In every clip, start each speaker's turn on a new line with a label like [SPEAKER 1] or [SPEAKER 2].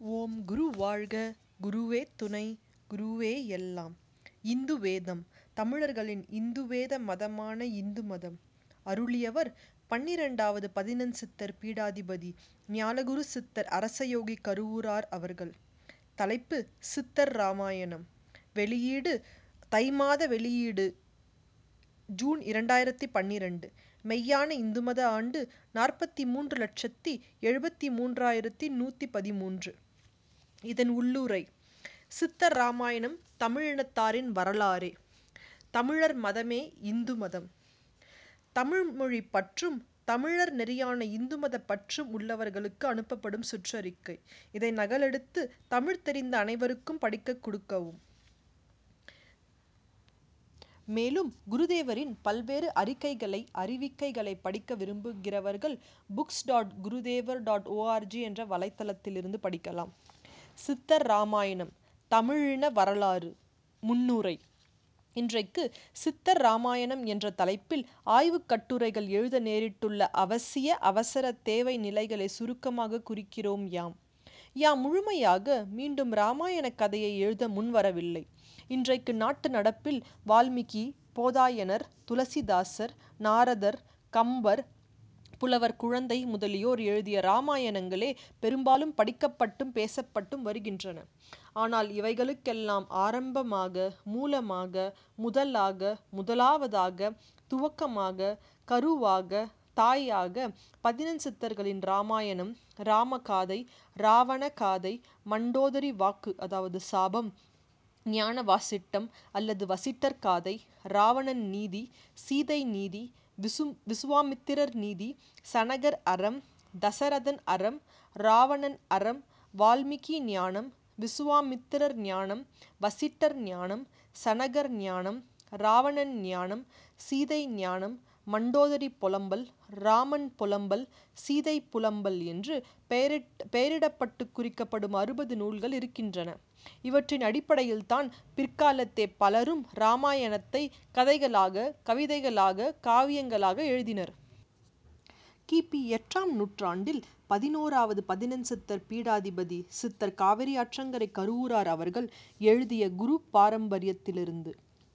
[SPEAKER 1] ஓம் குரு வாழ்க குருவே துணை குருவே எல்லாம் இந்து வேதம் தமிழர்களின் இந்து வேத மதமான இந்து மதம் அருளியவர் பன்னிரண்டாவது பதினெண் சித்தர் பீடாதிபதி ஞானகுரு சித்தர் அரசயோகி கருவூரார் அவர்கள் தலைப்பு சித்தர் ராமாயணம் வெளியீடு தை மாத வெளியீடு ஜூன் இரண்டாயிரத்தி பன்னிரண்டு மெய்யான இந்து மத ஆண்டு நாற்பத்தி மூன்று லட்சத்தி எழுபத்தி மூன்றாயிரத்தி நூற்றி பதிமூன்று இதன் உள்ளுரை சித்தர் ராமாயணம் தமிழினத்தாரின் வரலாறே தமிழர் மதமே இந்து மதம் தமிழ்மொழி பற்றும் தமிழர் நெறியான இந்து மத பற்றும் உள்ளவர்களுக்கு அனுப்பப்படும் சுற்றறிக்கை இதை நகலெடுத்து தமிழ் தெரிந்த அனைவருக்கும் படிக்க கொடுக்கவும் மேலும் குருதேவரின் பல்வேறு அறிக்கைகளை அறிவிக்கைகளை படிக்க விரும்புகிறவர்கள் books dot Gurudevar dot O R G என்ற வலைத்தளத்திலிருந்து படிக்கலாம் சித்தர் ராமாயணம் தமிழின வரலாறு முன்னுரை இன்றைக்கு சித்தர் ராமாயணம் என்ற தலைப்பில் ஆய்வுக் கட்டுரைகள் எழுத நேரிட்டுள்ள அவசிய அவசர தேவை நிலைகளை சுருக்கமாக குறிக்கிறோம் யாம் யாம் முழுமையாக மீண்டும் இராமாயண கதையை எழுத முன்வரவில்லை இன்றைக்கு நாட்டு நடப்பில் வால்மீகி போதாயனர் துளசிதாசர் நாரதர் கம்பர் புலவர் குழந்தை முதலியோர் எழுதிய இராமாயணங்களே பெரும்பாலும் படிக்கப்பட்டும் பேசப்பட்டும் வருகின்றன ஆனால் இவைகளுக்கெல்லாம் ஆரம்பமாக மூலமாக முதலாக முதலாவதாக துவக்கமாக கருவாக தாயாக பதினெண் சித்தர்களின் இராமாயணம் ராமகாதை ராவண காதை மண்டோதரி வாக்கு அதாவது சாபம் ஞான வாசிட்டம் அல்லது வசிட்டர் காதை ராவணன் நீதி சீதை நீதி விசு விசுவாமித்திரர் நீதி சனகர் அறம் தசரதன் அறம் ராவணன் அறம் வால்மீகி ஞானம் விசுவாமித்திரர் ஞானம் வசிட்டர் ஞானம் சனகர் ஞானம் ராவணன் ஞானம் சீதை ஞானம் மண்டோதரி புலம்பல் ராமன் புலம்பல் சீதை புலம்பல் என்று பெயரிட் பெயரிடப்பட்டு குறிக்கப்படும் அறுபது நூல்கள் இருக்கின்றன இவற்றின் அடிப்படையில்தான் பிற்காலத்தே பலரும் இராமாயணத்தை கதைகளாக கவிதைகளாக காவியங்களாக எழுதினர் கிபி எட்டாம் நூற்றாண்டில் பதினோராவது பதினெண் சித்தர் பீடாதிபதி சித்தர் காவிரி ஆற்றங்கரை கருவூரார் அவர்கள் எழுதிய குரு பாரம்பரியத்திலிருந்து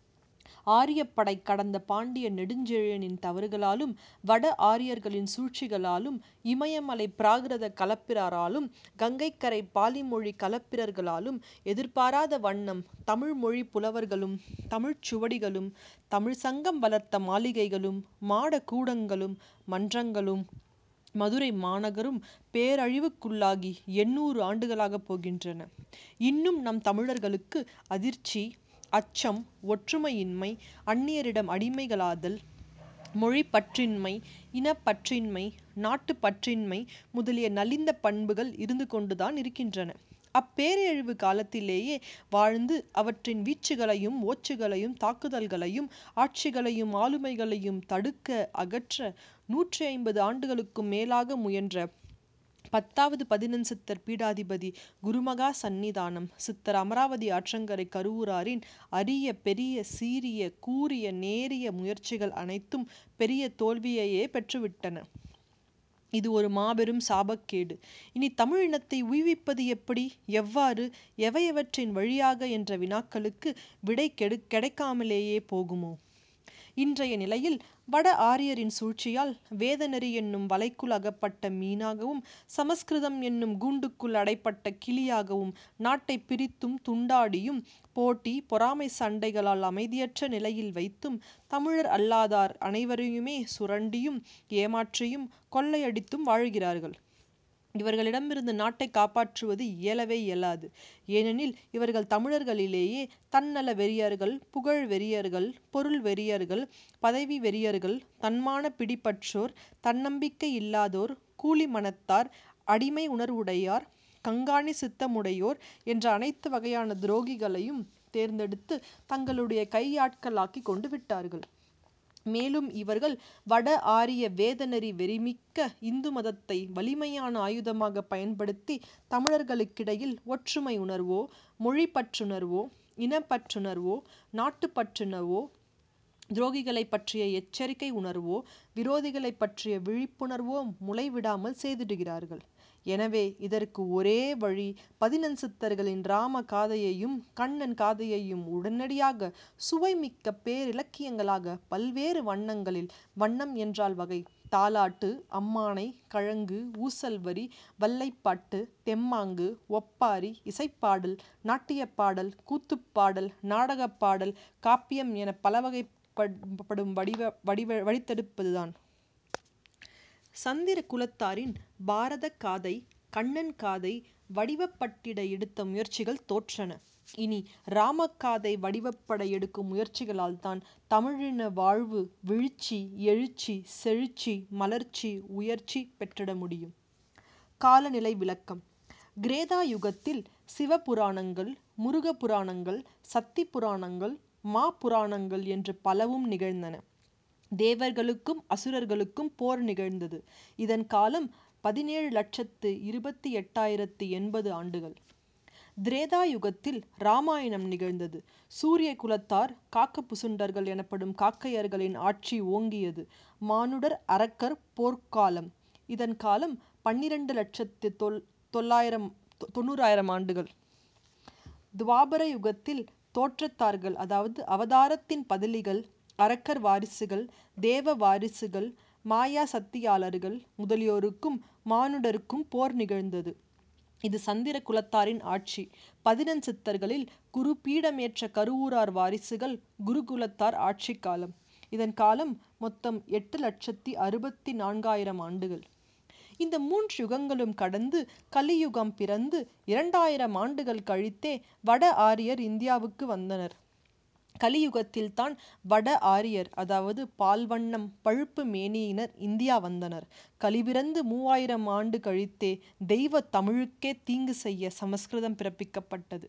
[SPEAKER 1] ஆரியப்படை கடந்த பாண்டிய நெடுஞ்செழியனின் தவறுகளாலும் வட ஆரியர்களின் சூழ்ச்சிகளாலும் இமயமலை பிராகிருத கலப்பிரராலும் கங்கைக்கரை பாலிமொழி கலப்பிரர்களாலும் எதிர்பாராத வண்ணம் தமிழ் மொழி புலவர்களும் தமிழ்ச் சுவடிகளும் தமிழ் சங்கம் வளர்த்த மாளிகைகளும் மாட கூடங்களும் மன்றங்களும் மதுரை மாநகரும் பேரழிவுக்குள்ளாகி எண்ணூறு ஆண்டுகளாகப் போகின்றன இன்னும் நம் தமிழர்களுக்கு அதிர்ச்சி அச்சம் ஒற்றுமையின்மை அந்நியரிடம் அடிமைகளாதல் மொழிப்பற்றின்மை இனப்பற்றின்மை நாட்டுப்பற்றின்மை முதலிய நலிந்த பண்புகள் இருந்து கொண்டுதான் இருக்கின்றன அப்பேரழிவு காலத்திலேயே வாழ்ந்து அவற்றின் வீச்சுகளையும் ஓச்சுகளையும் தாக்குதல்களையும் ஆட்சிகளையும் ஆளுமைகளையும் தடுக்க அகற்ற நூற்றி ஐம்பது ஆண்டுகளுக்கும் மேலாக முயன்ற பத்தாவது பதினெண் சித்தர் பீடாதிபதி குருமகா சந்நிதானம் சித்தர் அமராவதி ஆற்றங்கரை கருவூராரின் அரிய பெரிய சீரிய கூரிய நேரிய முயற்சிகள் அனைத்தும் பெரிய தோல்வியையே பெற்றுவிட்டன இது ஒரு மாபெரும் சாபக்கேடு இனி தமிழினத்தை உய்விப்பது எப்படி எவ்வாறு எவையவற்றின் வழியாக என்ற வினாக்களுக்கு விடை கெடு கிடைக்காமலேயே போகுமோ இன்றைய நிலையில் வட ஆரியரின் சூழ்ச்சியால் வேதநெறி என்னும் வலைக்குள் அகப்பட்ட மீனாகவும் சமஸ்கிருதம் என்னும் கூண்டுக்குள் அடைப்பட்ட கிளியாகவும் நாட்டை பிரித்தும் துண்டாடியும் போட்டி பொறாமை சண்டைகளால் அமைதியற்ற நிலையில் வைத்தும் தமிழர் அல்லாதார் அனைவரையுமே சுரண்டியும் ஏமாற்றியும் கொள்ளையடித்தும் வாழ்கிறார்கள் இவர்களிடமிருந்து நாட்டை காப்பாற்றுவது இயலவே இயலாது ஏனெனில் இவர்கள் தமிழர்களிலேயே தன்னல வெறியர்கள் புகழ் வெறியர்கள் பொருள் வெறியர்கள் பதவி வெறியர்கள் தன்மான பிடிப்பற்றோர் தன்னம்பிக்கை இல்லாதோர் கூலி மனத்தார் அடிமை உணர்வுடையார் கங்காணி சித்தமுடையோர் என்ற அனைத்து வகையான துரோகிகளையும் தேர்ந்தெடுத்து தங்களுடைய கையாட்களாக்கி கொண்டு விட்டார்கள் மேலும் இவர்கள் வட ஆரிய வேதநெறி வெறிமிக்க இந்து மதத்தை வலிமையான ஆயுதமாக பயன்படுத்தி தமிழர்களுக்கிடையில் ஒற்றுமை உணர்வோ மொழிப்பற்றுணர்வோ இனப்பற்றுணர்வோ நாட்டுப்பற்றுணர்வோ துரோகிகளை பற்றிய எச்சரிக்கை உணர்வோ விரோதிகளை பற்றிய விழிப்புணர்வோ முளைவிடாமல் செய்திடுகிறார்கள் எனவே இதற்கு ஒரே வழி பதினெண் சித்தர்களின் இராம காதையையும் கண்ணன் காதையையும் உடனடியாக சுவைமிக்க பேரிலக்கியங்களாக பல்வேறு வண்ணங்களில் வண்ணம் என்றால் வகை தாலாட்டு அம்மானை கழங்கு ஊசல்வரி வல்லைப்பாட்டு தெம்மாங்கு ஒப்பாரி இசைப்பாடல் நாட்டியப்பாடல் கூத்துப்பாடல் நாடகப்பாடல் காப்பியம் எனப் பலவகைப்படும் வடிவ வடிவ வடித்தெடுப்பதுதான். சந்திர குலத்தாரின் பாரதக் காதை கண்ணன் காதை வடிவப்பட்டிட எடுத்த முயற்சிகள் தோற்றன. இனி இராமகாதை வடிவப்பட எடுக்கும் முயற்சிகளால்தான் தமிழின வாழ்வு விழிச்சி எழுச்சி செழுச்சி மலர்ச்சி உயர்ச்சி பெற்றிட முடியும். காலநிலை விளக்கம் கிரேதா யுகத்தில் சிவபுராணங்கள் முருகபுராணங்கள் சக்திபுராணங்கள் மாபுராணங்கள் என்று பலவும் நிகழ்ந்தன. தேவர்களுக்கும் அசுரர்களுக்கும் போர் நிகழ்ந்தது. இதன் காலம் பதினேழு லட்சத்து இருபத்தி எட்டாயிரத்து எண்பது ஆண்டுகள். திரேதா யுகத்தில் இராமாயணம் நிகழ்ந்தது. சூரிய குலத்தார் காகபுசுண்டர்கள் எனப்படும் காக்கையர்களின் ஆட்சி ஓங்கியது. மானுடர் அரக்கர் போர்க்காலம். இதன் காலம் பன்னிரண்டு லட்சத்து தொள்ளாயிரம் தொண்ணூறாயிரம் ஆண்டுகள். துவாபர யுகத்தில் தோற்றத்தார்கள் அதாவது அவதாரத்தின் பதிலிகள் அரக்கர் வாரிசுகள் தேவ வாரிசுகள் மாயா சக்தியாளர்கள் முதலியோருக்கும் மானுடருக்கும் போர் நிகழ்ந்தது. இது சந்திர குலத்தாரின் ஆட்சி. பதினெண் சித்தர்களில் குருபீடமேற்ற கருவூரார் வாரிசுகள் குருகுலத்தார் ஆட்சிக் காலம். இதன் காலம் மொத்தம் எட்டு லட்சத்து அறுபத்து நான்காயிரம் ஆண்டுகள். இந்த மூன்று யுகங்களும் கடந்து கலியுகம் பிறந்து இரண்டாயிரம் ஆண்டுகள் கழித்தே வட ஆரியர் இந்தியாவுக்கு வந்தனர். கலியுகத்தில்தான் வட ஆரியர் அதாவது பால்வண்ணம் பழுப்பு மேனியினர் இந்தியா வந்தனர். கலிபிறந்து மூவாயிரம் ஆண்டு கழித்தே தெய்வத் தமிழுக்கே தீங்கு செய்ய சமஸ்கிருதம் பிறப்பிக்கப்பட்டது.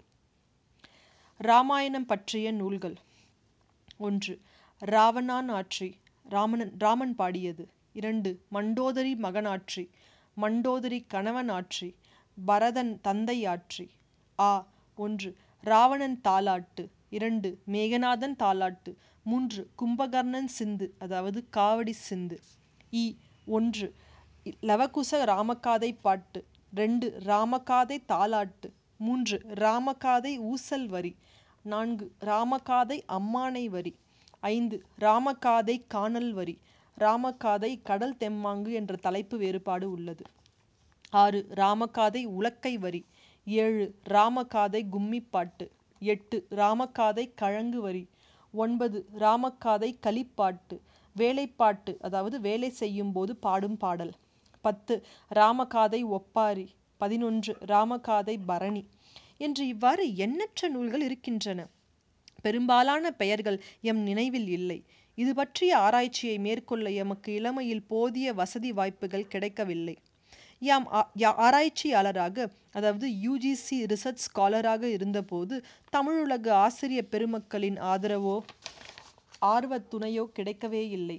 [SPEAKER 1] இராமாயணம் பற்றிய நூல்கள் ஒன்று. இராவணானாற்றி இராமன் பாடியது. இரண்டு. மண்டோதரி மகனாற்றி மண்டோதரி கணவன் ஆற்றி பரதன் தந்தை ஆற்றி. ஆ. ஒன்று. இராவணன் தாலாட்டு இரண்டு. மேகநாதன் தாலாட்டு மூன்று. கும்பகர்ணன் சிந்து அதாவது காவடி சிந்து. இ. ஒன்று. லவகுச இராமகாதை பாட்டு இரண்டு. இராமகாதை தாலாட்டு மூன்று. இராமகாதை ஊசல் வரி நான்கு. இராமகாதை அம்மானை வரி ஐந்து. இராமகாதை கானல் வரி இராமகாதை கடல் தெம்மாங்கு என்ற தலைப்பு வேறுபாடு உள்ளது. ஆறு. இராமகாதை உலக்கை வரி ஏழு. இராமகாதை கும்மிப்பாட்டு எட்டு. இராமகாதை கழங்கு வரி ஒன்பது. இராமகாதை களிப்பாட்டு வேலைப்பாட்டு அதாவது வேலை செய்யும்போது பாடும் பாடல். பத்து. இராமகாதை ஒப்பாரி பதினொன்று. இராமகாதை பரணி என்று இவ்வாறு எண்ணற்ற நூல்கள் இருக்கின்றன. பெரும்பாலான பெயர்கள் எம் நினைவில் இல்லை. இது பற்றிய ஆராய்ச்சியை மேற்கொள்ள எமக்கு இளமையில் போதிய வசதி வாய்ப்புகள் கிடைக்கவில்லை. யாம் ஆராய்ச்சியாளராக அதாவது யு. ஜி. சி. ரிசர்ச் ஸ்காலராக இருந்தபோது தமிழுலக ஆசிரியப் பெருமக்களின் ஆதரவோ ஆர்வத் துணையோ கிடைக்கவேயில்லை.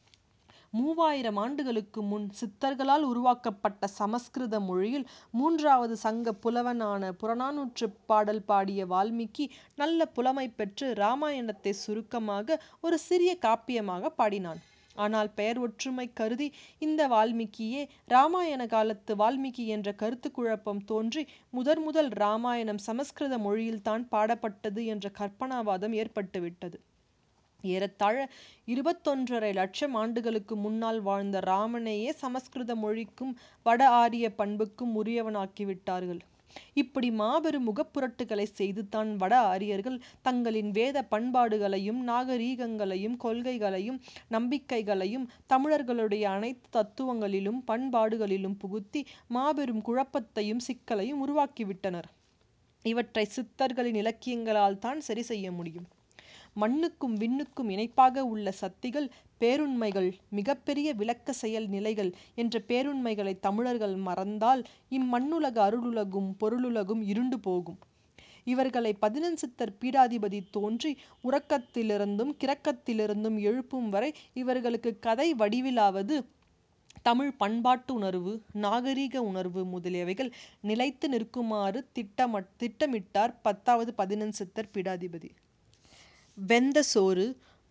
[SPEAKER 1] மூவாயிரம் ஆண்டுகளுக்கு முன் சித்தர்களால் உருவாக்கப்பட்ட சமஸ்கிருத மொழியில் மூன்றாவது சங்கப் புலவனான புறநானூற்றுப் பாடல் பாடிய வால்மீகி நல்ல புலமை பெற்று இராமாயணத்தைச் சுருக்கமாக ஒரு சிறிய காப்பியமாகப் பாடினான். ஆனால் பெயர் ஒற்றுமை கருதி இந்த வால்மீகியே இராமாயண காலத்து வால்மீகி என்ற கருத்துக் குழப்பம் தோன்றி முதன் முதல் இராமாயணம் சமஸ்கிருத மொழியில்தான் பாடப்பட்டது என்ற கற்பனாவாதம் ஏற்பட்டுவிட்டது. ஏறத்தாழ இருபத்தொன்றரை லட்சம் ஆண்டுகளுக்கு முன்னால் வாழ்ந்த இராமனையே சமஸ்கிருத மொழிக்கும் வட ஆரியப் பண்புக்கும் உரியவனாக்கிவிட்டார்கள். இப்படி மாபெரும் முகப்புரட்டுகளைச் செய்துதான் வட ஆரியர்கள் தங்களின் வேதப் பண்பாடுகளையும் நாகரிகங்களையும் கொள்கைகளையும் நம்பிக்கைகளையும் தமிழர்களுடைய அனைத்து தத்துவங்களிலும் பண்பாடுகளிலும் புகுத்தி மாபெரும் குழப்பத்தையும் சிக்கலையும் உருவாக்கிவிட்டனர். இவற்றைச் சித்தர்களின் இலக்கியங்களால்தான் சரி செய்ய முடியும். மண்ணுக்கும் விண்ணுக்கும் இணைப்பாக உள்ள சக்திகள் பேருண்மைகள் மிகப்பெரிய விளக்கச் செயல் நிலைகள் என்ற பேருண்மைகளைத் தமிழர்கள் மறந்தால் இம்மண்ணுலக அருளுலகும் பொருளுலகும் இருண்டு போகும். இவர்களைப் பதினெண் சித்தர் பீடாதிபதி தோன்றி உறக்கத்திலிருந்தும் கிறக்கத்திலிருந்தும் எழுப்பும் வரை இவர்களுக்குக் கதை வடிவிலாவது தமிழ்ப் பண்பாட்டுணர்வு நாகரிக உணர்வு முதலியவைகள் நிலைத்து நிற்குமாறு திட்டமிட்டார் பத்தாவது பதினெண் சித்தர் பீடாதிபதி. வெந்த சோறு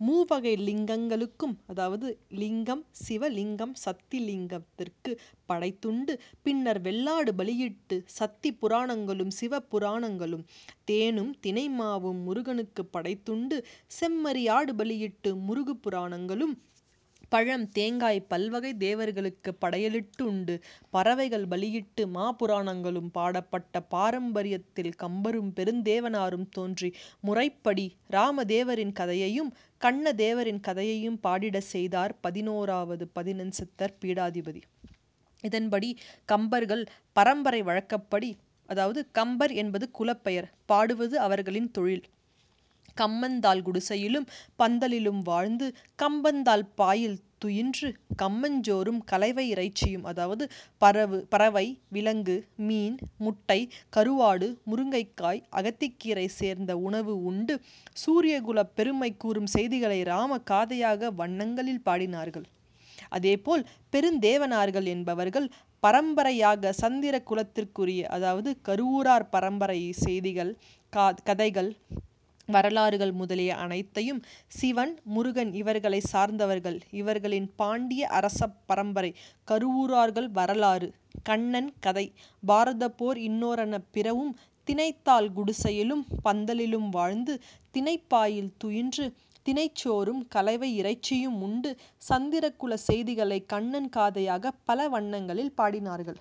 [SPEAKER 1] மூவகை லிங்கங்களுக்கும் அதாவது லிங்கம் சிவலிங்கம் சக்தி லிங்கத்திற்கு படைத்துண்டு பின்னர் வெள்ளாடு பலியிட்டு சக்தி புராணங்களும் சிவ புராணங்களும் தேனும் தினைமாவும் முருகனுக்கு படைத்துண்டு செம்மறியாடு பலியிட்டு முருகு புராணங்களும் பழம் தேங்காய் பல்வகை தேவர்களுக்கு படையலிட்டு உண்டு பறவைகள் பலியிட்டு மாபுராணங்களும் பாடப்பட்ட பாரம்பரியத்தில் கம்பரும் பெருந்தேவனாரும் தோன்றி முறைப்படி ராமதேவரின் கதையையும் கண்ணதேவரின் கதையையும் பாடிடச் செய்தார் பதினோராவது பதினெண்சித்தர் பீடாதிபதி இதன்படி கம்பர்கள் பரம்பரை வழக்கப்படி அதாவது கம்பர் என்பது குலப்பெயர் பாடுவது அவர்களின் தொழில் கம்மந்தால் குடிசையிலும் பந்தலிலும் வாழ்ந்து கம்பந்தால் பாயில் துயின்று கம்மஞ்சோறும் கலவை இறைச்சியும் அதாவது பறவு பறவை விலங்கு மீன் முட்டை கருவாடு முருங்கைக்காய் அகத்திக்கீரை சேர்ந்த உணவு உண்டு சூரியகுலப் பெருமை கூறும் செய்திகளை ராம காதையாக வண்ணங்களில் பாடினார்கள் அதேபோல் பெருந்தேவனார்கள் என்பவர்கள் பரம்பரையாக சந்திர குலத்திற்குரிய அதாவது கருவூரார் பரம்பரை செய்திகள் கா கதைகள் வரலாறுகள் முதலிய அனைத்தையும் சிவன் முருகன் இவர்களை சார்ந்தவர்கள் இவர்களின் பாண்டிய அரச பரம்பரை கருவூரார்கள் வரலாறு கண்ணன் கதை பாரத போர் இன்னோரென பிறவும் தினைத்தாள் குடிசையிலும் பந்தலிலும் வாழ்ந்து தினைப்பாயில் துயின்று தினைச்சோறும் கலவை இறைச்சியும் உண்டு சந்திரகுல செய்திகளை கண்ணன் காதையாக பல வண்ணங்களில் பாடினார்கள்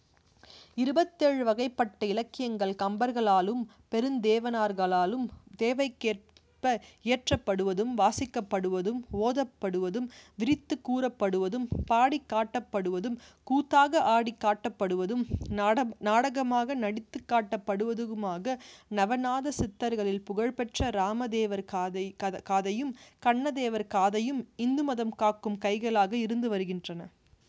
[SPEAKER 1] இருபத்தேழு வகைப்பட்ட இலக்கியங்கள் கம்பர்களாலும் பெருந்தேவனார்களாலும் தேவைக்கேற்ப இயற்றப்படுவதும் வாசிக்கப்படுவதும் ஓதப்படுவதும் விரித்துக் கூறப்படுவதும் பாடிக் காட்டப்படுவதும் கூத்தாக ஆடிக் காட்டப்படுவதும் நாட நாடகமாக நடித்துக் காட்டப்படுவதுமாக நவநாத சித்தர்களில் புகழ்பெற்ற ராமதேவர் காதை கத காதையும் கண்ணதேவர் காதையும் இந்து மதம் காக்கும் கைகளாக இருந்து வருகின்றன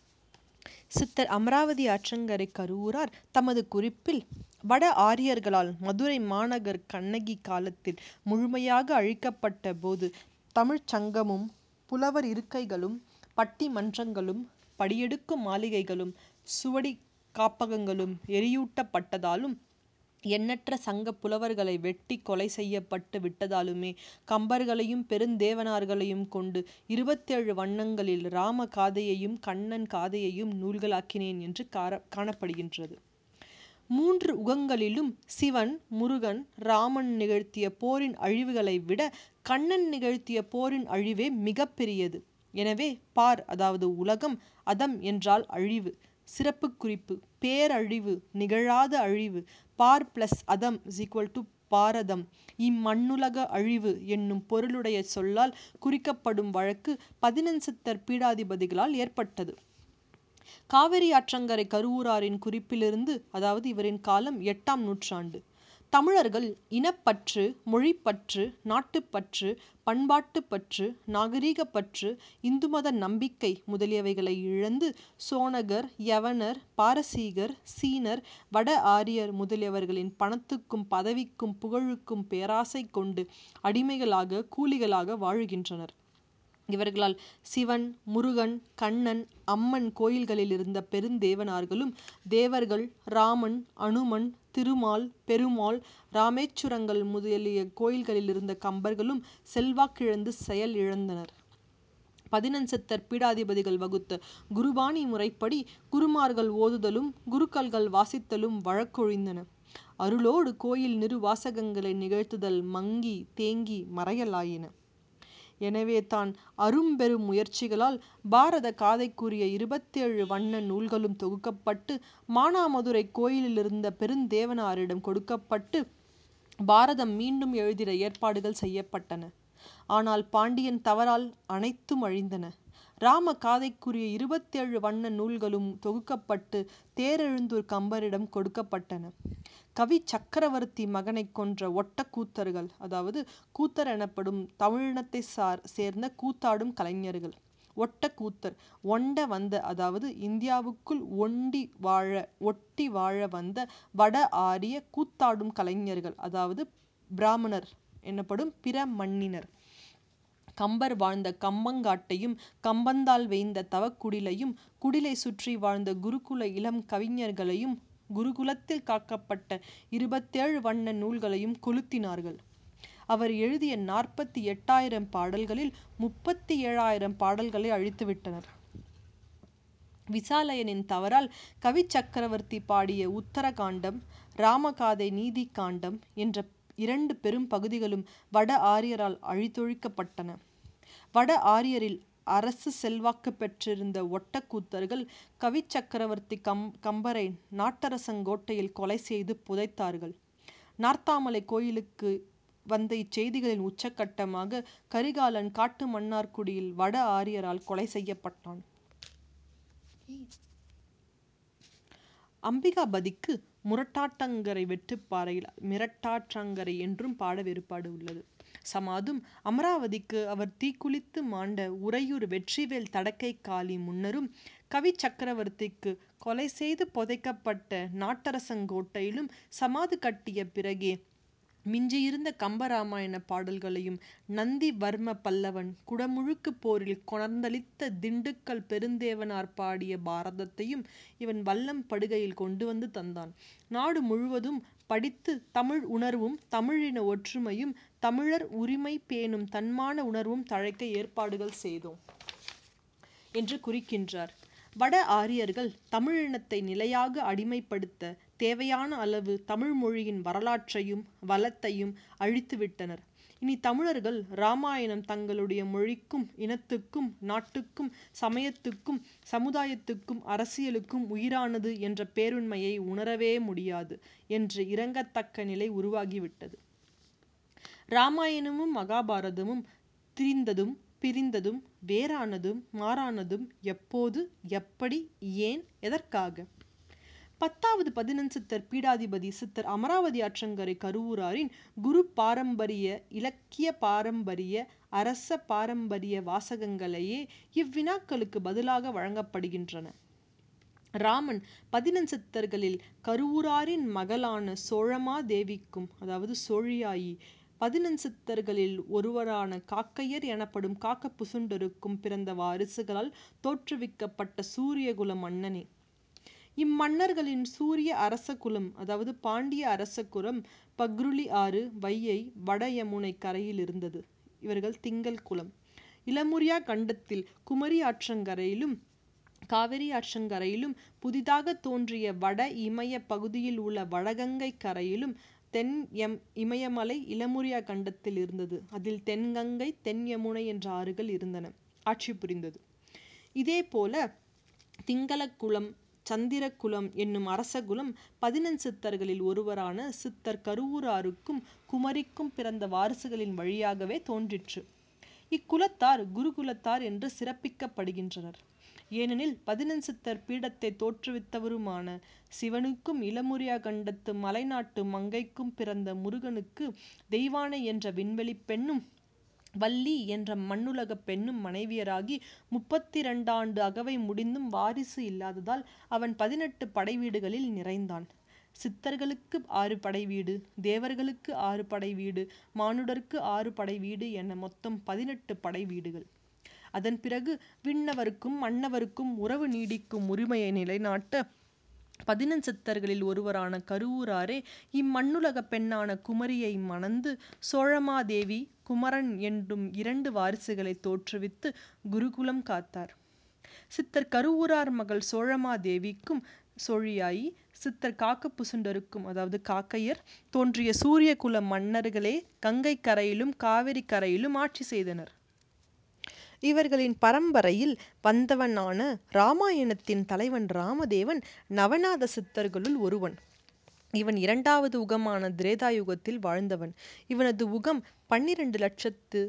[SPEAKER 1] சித்தர் அமராவதி ஆற்றங்கரை கருவூரார் தமது குறிப்பில் வட ஆரியர்களால் மதுரை மாநகர் கண்ணகி காலத்தில் முழுமையாக அழிக்கப்பட்ட போது தமிழ்ச் சங்கமும் புலவர் இருக்கைகளும் பட்டிமன்றங்களும் படியெடுக்கும் மாளிகைகளும் சுவடி காப்பகங்களும் எரியூட்டப்பட்டதாலும் எண்ணற்ற சங்கப் புலவர்களை வெட்டிக் கொலை செய்யப்பட்டு விட்டதாலுமே கம்பர்களையும் பெருந்தேவனார்களையும் கொண்டு இருபத்தேழு வண்ணங்களில் ராம காதையையும் கண்ணன் காதையையும் நூல்களாக்கினேன் என்று கார காணப்படுகின்றது மூன்று உகங்களிலும் சிவன் முருகன் ராமன் நிகழ்த்திய போரின் அழிவுகளை விட கண்ணன் நிகழ்த்திய போரின் அழிவே மிகப் பெரியது எனவே பார் அதாவது உலகம் அதம் என்றால் அழிவு சிறப்பு குறிப்பு பேரழிவு நிகழாத அழிவு பார் பிளஸ் அதம் இஸ் ஈக்குவல் டு பாரதம் இம்மண்ணுலக அழிவு என்னும் பொருளுடைய சொல்லால் குறிக்கப்படும் வழக்கு பதினெண்சித்தர் பீடாதிபதிகளால் ஏற்பட்டது காவிரி ஆற்றங்கரை கருவூராரின் குறிப்பிலிருந்து அதாவது இவரின் காலம் எட்டாம் நூற்றாண்டு தமிழர்கள் இனப்பற்று மொழிப்பற்று நாட்டுப்பற்று பண்பாட்டுப்பற்று நாகரிகப்பற்று இந்துமத நம்பிக்கை முதலியவைகளை இழந்து சோனகர் யவனர் பாரசீகர் சீனர் வட ஆரியர் முதலியவர்களின் பணத்துக்கும் பதவிக்கும் புகழுக்கும் பேராசை கொண்டு அடிமைகளாக கூலிகளாக வாழுகின்றனர் இவர்களால் சிவன் முருகன் கண்ணன் அம்மன் கோயில்களில் இருந்த பெருந்தேவனார்களும் தேவர்கள் ராமன் அனுமன் திருமால் பெருமாள் ராமேச்சுரங்கள் முதலிய கோயில்களில் இருந்த கம்பர்களும் செல்வாக்கிழந்து செயல் இழந்தனர் பதினெண்சித்தர் பீடாதிபதிகள் வகுத்த குருபாணி முறைப்படி குருமார்கள் ஓதுதலும் குருக்கள்கள் வாசித்தலும் வழக்கொழிந்தன அருளோடு கோயில் நிருவாசகங்களை நிகழ்த்துதல் மங்கி தேங்கி மறையலாயின எனவே தான் அரும்பெரும் முயற்சிகளால் பாரத காதைக்குரிய இருபத்தேழு வண்ண நூல்களும் தொகுக்கப்பட்டு மானாமதுரை கோயிலிலிருந்த பெருந்தேவனாரிடம் கொடுக்கப்பட்டு பாரதம் மீண்டும் எழுதிட ஏற்பாடுகள் செய்யப்பட்டன ஆனால் பாண்டியன் தவறால் அனைத்தும் அழிந்தன ராம காதைக்குரிய இருபத்தேழு வண்ண நூல்களும் தொகுக்கப்பட்டு தேரெழுந்தூர் கம்பரிடம் கொடுக்கப்பட்டன கவி சக்கரவர்த்தி மகனைக் கொன்ற ஒட்டக்கூத்தர்கள் அதாவது கூத்தர் எனப்படும் தமிழினத்தை சார் சேர்ந்த கூத்தாடும் கலைஞர்கள் ஒட்டக்கூத்தர் ஒண்ட வந்த அதாவது இந்தியாவுக்குள் ஒண்டி வாழ ஒட்டி வாழ வந்த வட ஆரிய கூத்தாடும் கலைஞர்கள் அதாவது பிராமணர் எனப்படும் பிற மண்ணினர் கம்பர் வாழ்ந்த கம்பங்காட்டையும் கம்பந்தால் வேய்ந்த தவக்குடிலையும் குடிலை சுற்றி வாழ்ந்த குருகுல இளம் கவிஞர்களையும் குருகுலத்தில் காக்கப்பட்ட இருபத்தேழு வண்ண நூல்களையும் கொளுத்தினார்கள் அவர் எழுதிய நாற்பத்தி எட்டாயிரம் பாடல்களில் முப்பத்தி ஏழாயிரம் பாடல்களை அழித்துவிட்டனர். விசாலயனின் தவறால் கவிச் சக்கரவர்த்தி பாடிய உத்தர காண்டம், ராமகாதை நீதி காண்டம் என்ற இரண்டு பெரும் பகுதிகளும் வட ஆரியரால் அழித்தொழிக்கப்பட்டன. வட ஆரியரில் அரசு செல்வாக்குப் பெற்றிருந்த ஒட்டக்கூத்தர்கள் கவிச் சக்கரவர்த்தி கம்பரை நாட்டரசங்கோட்டையில் கொலை செய்து புதைத்தார்கள். நார்த்தாமலை கோயிலுக்கு வந்த இச்செய்திகளின் உச்சகட்டமாக கரிகாலன் காட்டுமன்னார்குடியில் வட ஆரியரால் கொலை செய்யப்பட்டான். அம்பிகாபதிக்கு முரட்டாற்றங்கரை வெற்றுப்பாறையில் மிரட்டாற்றங்கரை என்றும் பாட வேறுபாடு உள்ளது. சமாதும் அமராவதிக்கு அவர் தீக்குளித்து மாண்ட உறையூர் வெற்றிவேல் தடக்கைக்காளி முன்னரும் கவிச் சக்கரவர்த்திக்குக் கொலை செய்து புதைக்கப்பட்ட நாட்டரசங்கோட்டையிலும் சமாது கட்டிய பிறகே மிஞ்சியிருந்த கம்பராமாயணப் பாடல்களையும் நந்திவர்ம பல்லவன் குடமுழுக்குப் போரில் கொணர்ந்தளித்த திண்டுக்கல் பெருந்தேவனார் பாடிய பாரதத்தையும் இவன் வல்லம் படுகையில் கொண்டுவந்து தந்தான். நாடு முழுவதும் படித்துத் தமிழ் உணர்வும் தமிழின ஒற்றுமையும் தமிழர் உரிமை பேணும் தன்மான உணர்வும் தழைக்க ஏற்பாடுகள் செய்தோம் என்று குறிக்கின்றார். வட ஆரியர்கள் தமிழினத்தை நிலையாக அடிமைப்படுத்த தேவையான அளவு தமிழ் மொழியின் வரலாற்றையும் வளத்தையும் அழித்துவிட்டனர். இனி தமிழர்கள் இராமாயணம் தங்களுடைய மொழிக்கும் இனத்துக்கும் நாட்டுக்கும் சமயத்துக்கும் சமுதாயத்துக்கும் அரசியலுக்கும் உயிரானது என்ற பேருண்மையை உணரவே முடியாது என்று இரங்கத்தக்க நிலை உருவாகிவிட்டது. இராமாயணமும் மகாபாரதமும் திரிந்ததும் பிரிந்ததும் வேறானதும் மாறானதும் எப்போது எப்படி ஏன் எதற்காக? பத்தாவது பதினெண்சித்தர் பீடாதிபதி சித்தர் அமராவதியாற்றங்கரை கருவூராரின் குரு பாரம்பரிய இலக்கிய பாரம்பரிய அரச பாரம்பரிய வாசகங்களேயே இவ்வினாக்களுக்குப் பதிலாக வழங்கப்படுகின்றன. இராமன் பதினெண்சித்தர்களில் கருவூராரின் மகளான சோழமாதேவிக்கும் அதாவது சோழியாயி பதினெண்சித்தர்களில் ஒருவரான காக்கையர் எனப்படும் காக்கபுசுண்டருக்கும் பிறந்த வாரிசுகளால் தோற்றுவிக்கப்பட்ட சூரியகுல மன்னனே. இம்மன்னர்களின் சூரிய அரசகுலம் அதாவது பாண்டிய அரசகுலம் பர்குலி ஆறு வையை வட யமுனைக் கரையிலிருந்தது. இவர்கள் திங்கள் குலம். இலமுரியா கண்டத்தில் குமரி ஆற்றங்கரையிலும் காவிரியாற்றங்கரையிலும் புதிதாகத் தோன்றிய வட இமயப் பகுதியில் உள்ள வடகங்கைக் கரையிலும் தென் இமயமலை இலமுரியா கண்டத்தில் இருந்தது. அதில் தென்கங்கை தென் யமுனை என்ற ஆறுகள் இருந்தன ஆட்சி புரிந்தது. இதேபோல திங்களக் குலம் சந்திரக் குலம் என்னும் அரசகுலம் பதினெண்சித்தர்களில் ஒருவரான சித்தர் கருவூராருக்கும் குமரிக்கும் பிறந்த வாரிசுகளின் வழியாகவே தோன்றிற்று. இக்குலத்தார் குருகுலத்தார் என்று சிறப்பிக்கப்படுகின்றனர். ஏனெனில் பதினெண்சித்தர் பீடத்தைத் தோற்றுவித்தவருமான சிவனுக்கும் இலமுரியா கண்டத்து மலைநாட்டு மங்கைக்கும் பிறந்த முருகனுக்கு தெய்வானை என்ற விண்வெளிப் பெண்ணும் வள்ளி என்ற மண்ணுலகப் பெண்ணும் மனைவியராகி முப்பத்திரண்டாண்டு அகவை முடிந்தும் வாரிசு இல்லாததால் அவன் பதினெட்டு படைவீடுகளில் நிறைந்தான். சித்தர்களுக்கு ஆறு படைவீடு தேவர்களுக்கு ஆறு படைவீடு மானுடர்க்கு ஆறு படைவீடு என மொத்தம் பதினெட்டு படைவீடுகள். அதன் பிறகு விண்ணவர்க்கும் மண்ணவர்க்கும் உறவு நீடிக்கும் உரிமையை நிலைநாட்ட பதினெண்சித்தர்களில் ஒருவரான கருவூராரே இம்மண்ணுலகப் பெண்ணான குமரியை மணந்து சோழமாதேவி குமரன் என்னும் இரண்டு வாரிசுகளைத் தோற்றுவித்து குருகுலம் காத்தார். சித்தர் கருவூரார் மகள் சோழமாதேவிக்கும் சோழியாயி சித்தர் காக்கபுசுண்டருக்கும் அதாவது காக்கையர் தோன்றிய சூரியகுல மன்னர்களே கங்கைக் கரையிலும் காவிரிக் கரையிலும் ஆட்சி செய்தனர். இவர்களின் பரம்பரையில் வந்தவனான இராமாயணத்தின் தலைவன் இராமதேவன் நவநாத சித்தர்களுள் ஒருவன். இவன் இரண்டாவது உகமான திரேதா யுகத்தில் வாழ்ந்தவன். இவனது உகம் பன்னிரண்டு இலட்சத்து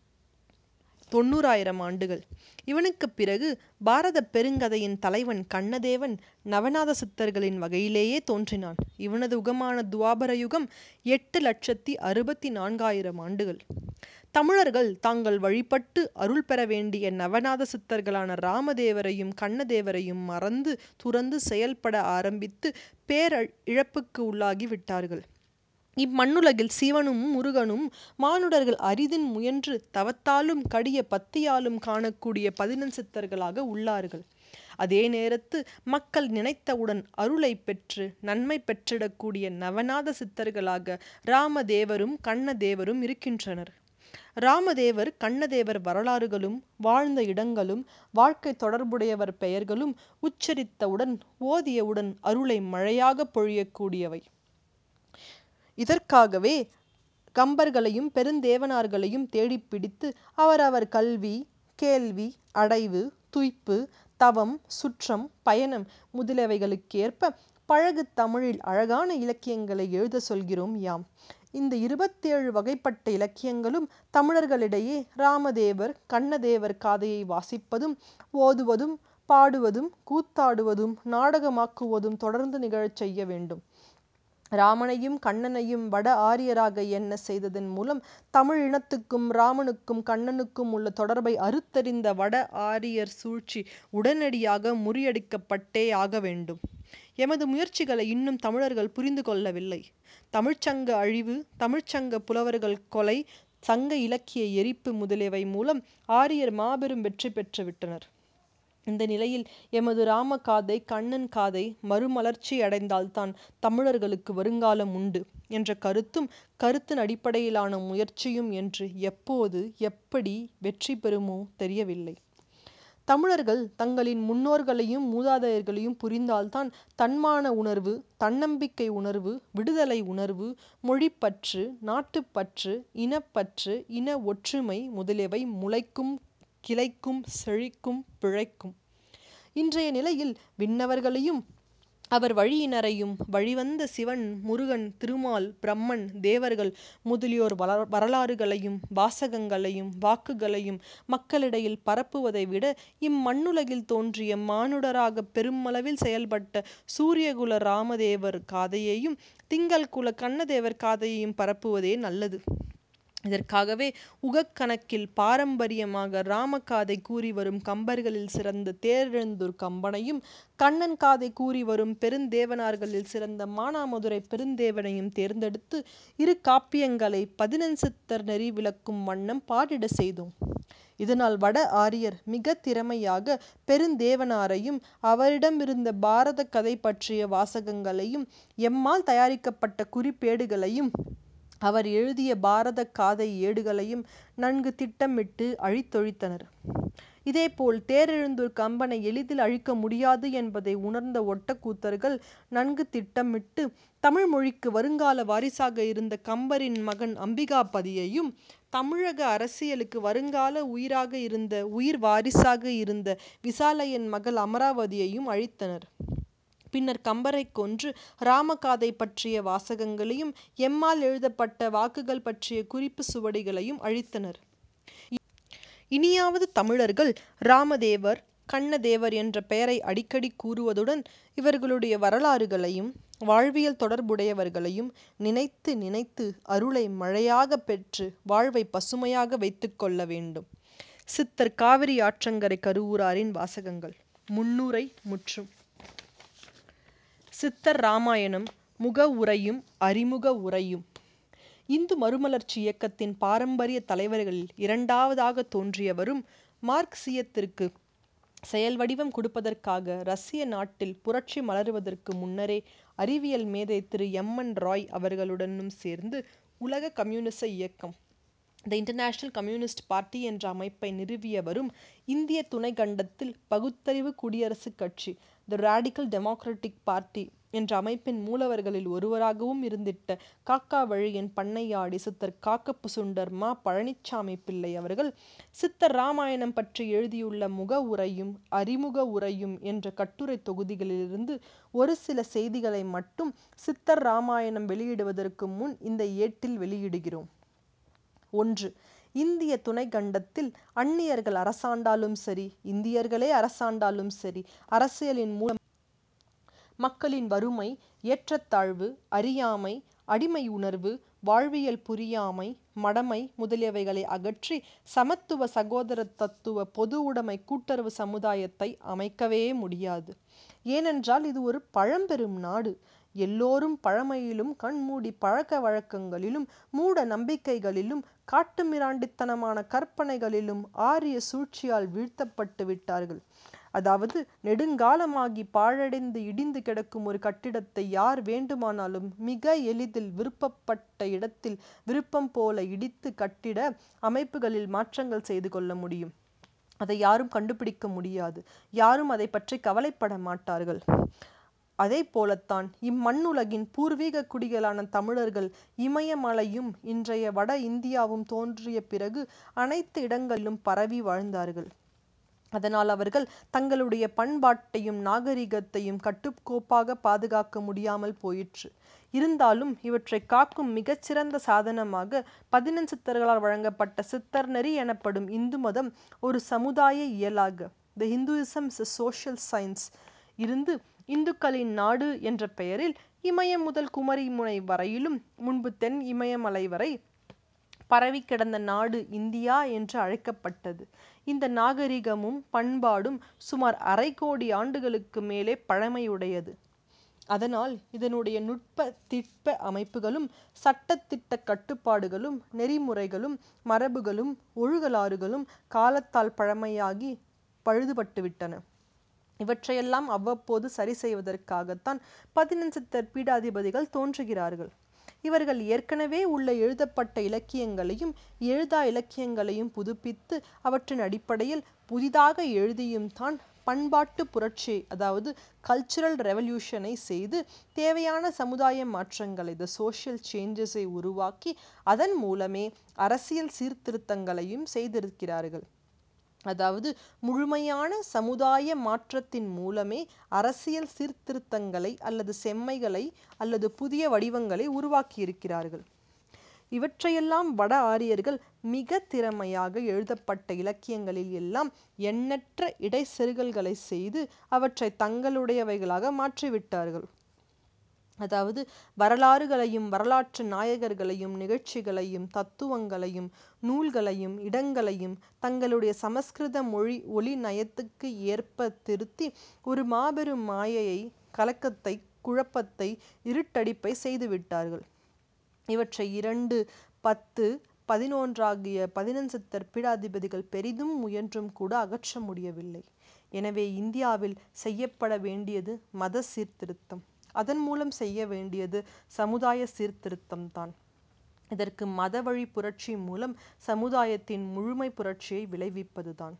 [SPEAKER 1] தொண்ணூறாயிரம் ஆண்டுகள். இவனுக்குப் பிறகு பாரதப் பெருங்கதையின் தலைவன் கண்ணதேவன் நவநாத சித்தர்களின் வகையிலேயே தோன்றினான். இவனது உகமான துவாபர யுகம் எட்டு இலட்சத்து அறுபத்து நான்காயிரம் ஆண்டுகள். தமிழர்கள் தாங்கள் வழிபட்டு அருள் பெற வேண்டிய நவநாத சித்தர்களான இராமதேவரையும் கண்ணதேவரையும் மறந்து துறந்து செயல்பட ஆரம்பித்துப் பேரிழப்புக்கு உள்ளாகி விட்டார்கள். இம்மண்ணுலகில் சிவனும் முருகனும் மானுடர்கள் அரிதின் முயன்று தவத்தாலும் கடிய பக்தியாலும் காணக்கூடிய பதினெண்சித்தர்களாக உள்ளார்கள். அதே நேரத்து மக்கள் நினைத்தவுடன் அருளை பெற்று நன்மை பெற்றிடக்கூடிய நவநாத சித்தர்களாக ராமதேவரும் கண்ணதேவரும் இருக்கின்றனர். ராமதேவர் கண்ணதேவர் வரலாறுகளும் வாழ்ந்த இடங்களும் வாழ்க்கை தொடர்புடையவர் பெயர்களும் உச்சரித்தவுடன் ஓதியவுடன் அருளை மழையாகப் பொழியக்கூடியவை. இதற்காகவே கம்பர்களையும் பெருந்தேவனார்களையும் தேடிப்பிடித்து அவரவர் கல்வி, கேள்வி, அடைவு, துய்ப்பு, தவம், சுற்றம், பயணம் முதலியவைகளுக்கேற்ப பழகுத் தமிழில் அழகான இலக்கியங்களை எழுதச் சொல்கிறோம் யாம். இந்த இருபத்தேழு வகைப்பட்ட இலக்கியங்களும் தமிழர்களிடையே ராமதேவர், கண்ணதேவர் காதையை வாசிப்பதும், ஓதுவதும், பாடுவதும், கூத்தாடுவதும், நாடகமாக்குவதும் தொடர்ந்து நிகழச் செய்ய வேண்டும். ராமனையும் கண்ணனையும் வட ஆரியராக எண்ணச் செய்ததன் மூலம் தமிழினத்துக்கும் ராமனுக்கும் கண்ணனுக்கும் உள்ள தொடர்பை அறுத்தறிந்த வட ஆரியர் சூழ்ச்சி உடனடியாக முறியடிக்கப்பட்டேயாக வேண்டும். எமது முயற்சிகளை இன்னும் தமிழர்கள் புரிந்து கொள்ளவில்லை. தமிழ்ச்சங்க அழிவு, தமிழ்ச்சங்கப் புலவர்கள் கொலை, சங்க இலக்கிய எரிப்பு முதலியவை மூலம் ஆரியர் மாபெரும் வெற்றி பெற்று விட்டனர். இந்த நிலையில் எமது ராமகாதை, கண்ணன் காதை மறுமலர்ச்சியடைந்தால்தான் தமிழர்களுக்கு வருங்காலம் உண்டு என்ற கருத்தும் கருத்தின் அடிப்படையிலான முயற்சியும் என்று எப்போது, எப்படி வெற்றி பெறுமோ தெரியவில்லை. தமிழர்கள் தங்களின் முன்னோர்களையும் மூதாதையர்களையும் புரிந்தால்தான் தன்மான உணர்வு, தன்னம்பிக்கை உணர்வு, விடுதலை உணர்வு, மொழிப்பற்று, நாட்டுப்பற்று, இனப்பற்று, இன ஒற்றுமை முதலியவை முளைக்கும், கிளைக்கும், செழிக்கும், பிழைக்கும். இன்றைய நிலையில் விண்ணவர்களையும் அவர் வழியினரையும் வழிவந்த சிவன், முருகன், திருமால், பிரம்மன், தேவர்கள் முதலியோர் வரலாறுகளையும் வாசகங்களையும் வாக்குகளையும் மக்களிடையில் பரப்புவதை விட இம்மண்ணுலகில் தோன்றிய மானுடராகப் பெருமளவில் செயல்பட்ட சூரியகுல ராமதேவர் காதையையும் திங்கள்குல கண்ணதேவர் காதையையும் பரப்புவதே நல்லது. இதற்காகவே உகக்கணக்கில் பாரம்பரியமாக ராமகாதை கூறிவரும் கம்பர்களில் சிறந்த தேரெழுந்தூர் கம்பனையும், கண்ணன் காதை கூறிவரும் பெருந்தேவனார்களில் சிறந்த மானாமதுரைப் பெருந்தேவனையும் தேர்ந்தெடுத்து இரு காப்பியங்களை பதினெண்சித்தர் நெறி விளக்கும் வண்ணம் பாடிடச் செய்தோம். இதனால் வட ஆரியர் மிகத் திறமையாக பெருந்தேவனாரையும் அவரிடமிருந்த பாரதக் கதை பற்றிய வாசகங்களையும் எம்மால் தயாரிக்கப்பட்ட குறிப்பேடுகளையும் அவர் எழுதிய பாரதக் காதை ஏடுகளையும் நன்கு திட்டமிட்டு அழித்தொழித்தனர். இதேபோல் தேரெழுந்தூர் கம்பனை எளிதில் அழிக்க முடியாது என்பதை உணர்ந்த ஒட்டக்கூத்தர்கள் நன்கு திட்டமிட்டு தமிழ் மொழிக்கு வருங்கால வாரிசாக இருந்த கம்பரின் மகன் அம்பிகாபதியையும், தமிழக அரசியலுக்கு வருங்கால உயிராக இருந்த உயிர் வாரிசாக இருந்த விசாலையன் மகள் அமராவதியையும் அழித்தனர். பின்னர் கம்பரைக் கொன்று ராமகாதை பற்றிய வாசகங்களையும் எம்மால் எழுதப்பட்ட வாக்குகள் பற்றிய குறிப்புச் சுவடிகளையும் அழித்தனர். இனியாவது தமிழர்கள் ராமதேவர், கண்ணதேவர் என்ற பெயரை அடிக்கடி கூறுவதுடன் இவர்களுடைய வரலாறுகளையும் வாழ்வியல் தொடர்புடையவர்களையும் நினைத்து நினைத்து அருளை மழையாகப் பெற்று வாழ்வைப் பசுமையாக வைத்துக் கொள்ள வேண்டும். சித்தர் காவிரியாற்றங்கரை கருவூராரின் வாசகங்கள் முன்னுரை முற்றும். சித்தர் இராமாயணம் முகவுரையும் அறிமுக உரையும் இந்து மறுமலர்ச்சி இயக்கத்தின் பாரம்பரிய தலைவர்களில் இரண்டாவதாகத் தோன்றியவரும் மார்க்சியத்திற்கு செயல்வடிவம் கொடுப்பதற்காக ரஷ்ய நாட்டில் புரட்சி மலருவதற்கு முன்னரே அறிவியல் மேதை திரு எம். என். ராய் அவர்களுடனும் சேர்ந்து உலக கம்யூனிச இயக்கம் 'த இன்டர்நேஷனல் கம்யூனிஸ்ட் பார்ட்டி' என்ற அமைப்பை நிறுவியவரும் இந்தியத் துணைக்கண்டத்தில் பகுத்தறிவுக் குடியரசுக் கட்சி 'த ராடிக்கல் டெமோக்ரடிக் பார்ட்டி' என்ற அமைப்பின் மூலவர்களில் ஒருவராகவும் இருந்திட்ட காக்காவழியன் பண்ணையாடி சித்தர் காக்கபசுண்டர் மா. பழனிச்சாமிப் பிள்ளை அவர்கள் சித்தர் இராமாயணம் பற்றி எழுதியுள்ள முகவுரையும் அறிமுக உரையும் என்ற கட்டுரைத் தொகுதிகளிலிருந்து ஒரு சில செய்திகளை மட்டும் சித்தர் இராமாயணம் வெளியிடுவதற்கு முன் இந்த ஏட்டில் வெளியிடுகிறோம். ஒன்று. இந்திய துணைக்கண்டத்தில் அன்னியர்கள் அரசாண்டாலும் சரி, இந்தியர்களே அரசாண்டாலும் சரி, அரசியலின் மூலம் மக்களின் வறுமை, ஏற்றத்தாழ்வு, அறியாமை, அடிமை உணர்வு, வாழ்வியல் புரியாமை, மடமை முதலியவைகளை அகற்றி சமத்துவ சகோதரத்துவ பொதுவுடைமை கூட்டுறவு சமுதாயத்தை அமைக்கவே முடியாது. ஏனென்றால் இது ஒரு பழம்பெரும் நாடு. எல்லோரும் பழமையிலும் கண்மூடிப் பழக்க வழக்கங்களிலும் மூட நம்பிக்கைகளிலும் காட்டுமிராண்டித்தனமான கற்பனைகளிலும் ஆரிய சூழ்ச்சியால் வீழ்த்தப்பட்டு விட்டார்கள். அதாவது நெடுங்காலமாகி பாழடைந்து இடிந்து கிடக்கும் ஒரு கட்டிடத்தை யார் வேண்டுமானாலும் மிக எளிதில் விருப்பப்பட்ட இடத்தில் விருப்பம் போல இடித்து கட்டிட அமைப்புகளில் மாற்றங்கள் செய்து கொள்ள முடியும் அதை யாரும் கண்டுபிடிக்க முடியாது யாரும் அதை பற்றி கவலைப்பட மாட்டார்கள் அதே போலத்தான் இம்மண்ணுலகின் பூர்வீக குடிகளான தமிழர்கள் இமயமலையும் இன்றைய வட இந்தியாவும் தோன்றிய பிறகு அனைத்து இடங்களிலும் பரவி வாழ்ந்தார்கள் அதனால் அவர்கள் தங்களுடைய பண்பாட்டையும் நாகரிகத்தையும் கட்டுக்கோப்பாக பாதுகாக்க முடியாமல் போயிற்று இருந்தாலும் இவற்றை காக்கும் மிகச்சிறந்த சாதனமாக பதினெண் சித்தர்களால் வழங்கப்பட்ட சித்தர் நெறி எனப்படும் இந்து மதம் ஒரு சமுதாய இயலாக the Hinduism is social science இருந்து இந்துக்களின் நாடு என்ற பெயரில் இமயம் முதல் குமரி முனை வரையிலும் முன்பு தென் இமயமலை வரை பரவி கிடந்த நாடு இந்தியா என்று அழைக்கப்பட்டது இந்த நாகரிகமும் பண்பாடும் சுமார் அரை கோடி ஆண்டுகளுக்கு மேலே பழமையுடையது அதனால் இதனுடைய நுட்ப திட்ப அமைப்புகளும் சட்டத்திட்ட கட்டுப்பாடுகளும் நெறிமுறைகளும் மரபுகளும் ஒழுகலாறுகளும் காலத்தால் பழமையாகி பழுதுபட்டுவிட்டன இவற்றையெல்லாம் அவ்வப்போது சரி செய்வதற்காகத்தான் பதினெண் சித்தர் பீடாதிபதிகள் தோன்றுகிறார்கள் இவர்கள் ஏற்கனவே உள்ள எழுதப்பட்ட இலக்கியங்களையும் எழுதா இலக்கியங்களையும் புதுப்பித்து அவற்றின் அடிப்படையில் புதிதாக எழுதியும் தான் பண்பாட்டு புரட்சி அதாவது கல்ச்சுரல் ரெவல்யூஷனை செய்து தேவையான சமுதாய மாற்றங்களை த சோஷியல் சேஞ்சஸை உருவாக்கி அதன் மூலமே அரசியல் சீர்திருத்தங்களையும் செய்திருக்கிறார்கள் அதாவது முழுமையான சமுதாய மாற்றத்தின் மூலமே அரசியல் சீர்திருத்தங்களை அல்லது செம்மைகளை அல்லது புதிய வடிவங்களை உருவாக்கியிருக்கிறார்கள் இவற்றையெல்லாம் வட ஆரியர்கள் மிக திறமையாக எழுதப்பட்ட இலக்கியங்களில் எல்லாம் எண்ணற்ற இடைச்செருகல்களை செய்து அவற்றை தங்களுடையவைகளாக மாற்றிவிட்டார்கள் அதாவது வரலாறுகளையும் வரலாற்று நாயகர்களையும் நிகழ்ச்சிகளையும் தத்துவங்களையும் நூல்களையும் இடங்களையும் தங்களுடைய சமஸ்கிருத மொழி ஒளி நயத்துக்கு ஏற்ப திருத்தி ஒரு மாபெரும் மாயையை கலக்கத்தை குழப்பத்தை இருட்டடிப்பை செய்துவிட்டார்கள் இவற்றை இரண்டு பத்து பதினொன்றாகிய பதினெண் சித்தர் பீடாதிபதிகள் பெரிதும் முயன்றும் கூட அகற்ற முடியவில்லை எனவே இந்தியாவில் செய்யப்பட வேண்டியது மத சீர்திருத்தம் அதன் மூலம் செய்ய வேண்டியது சமுதாய சீர்திருத்தம்தான் இதற்கு மத வழி புரட்சி மூலம் சமுதாயத்தின் முழுமை புரட்சியை விளைவிப்பதுதான்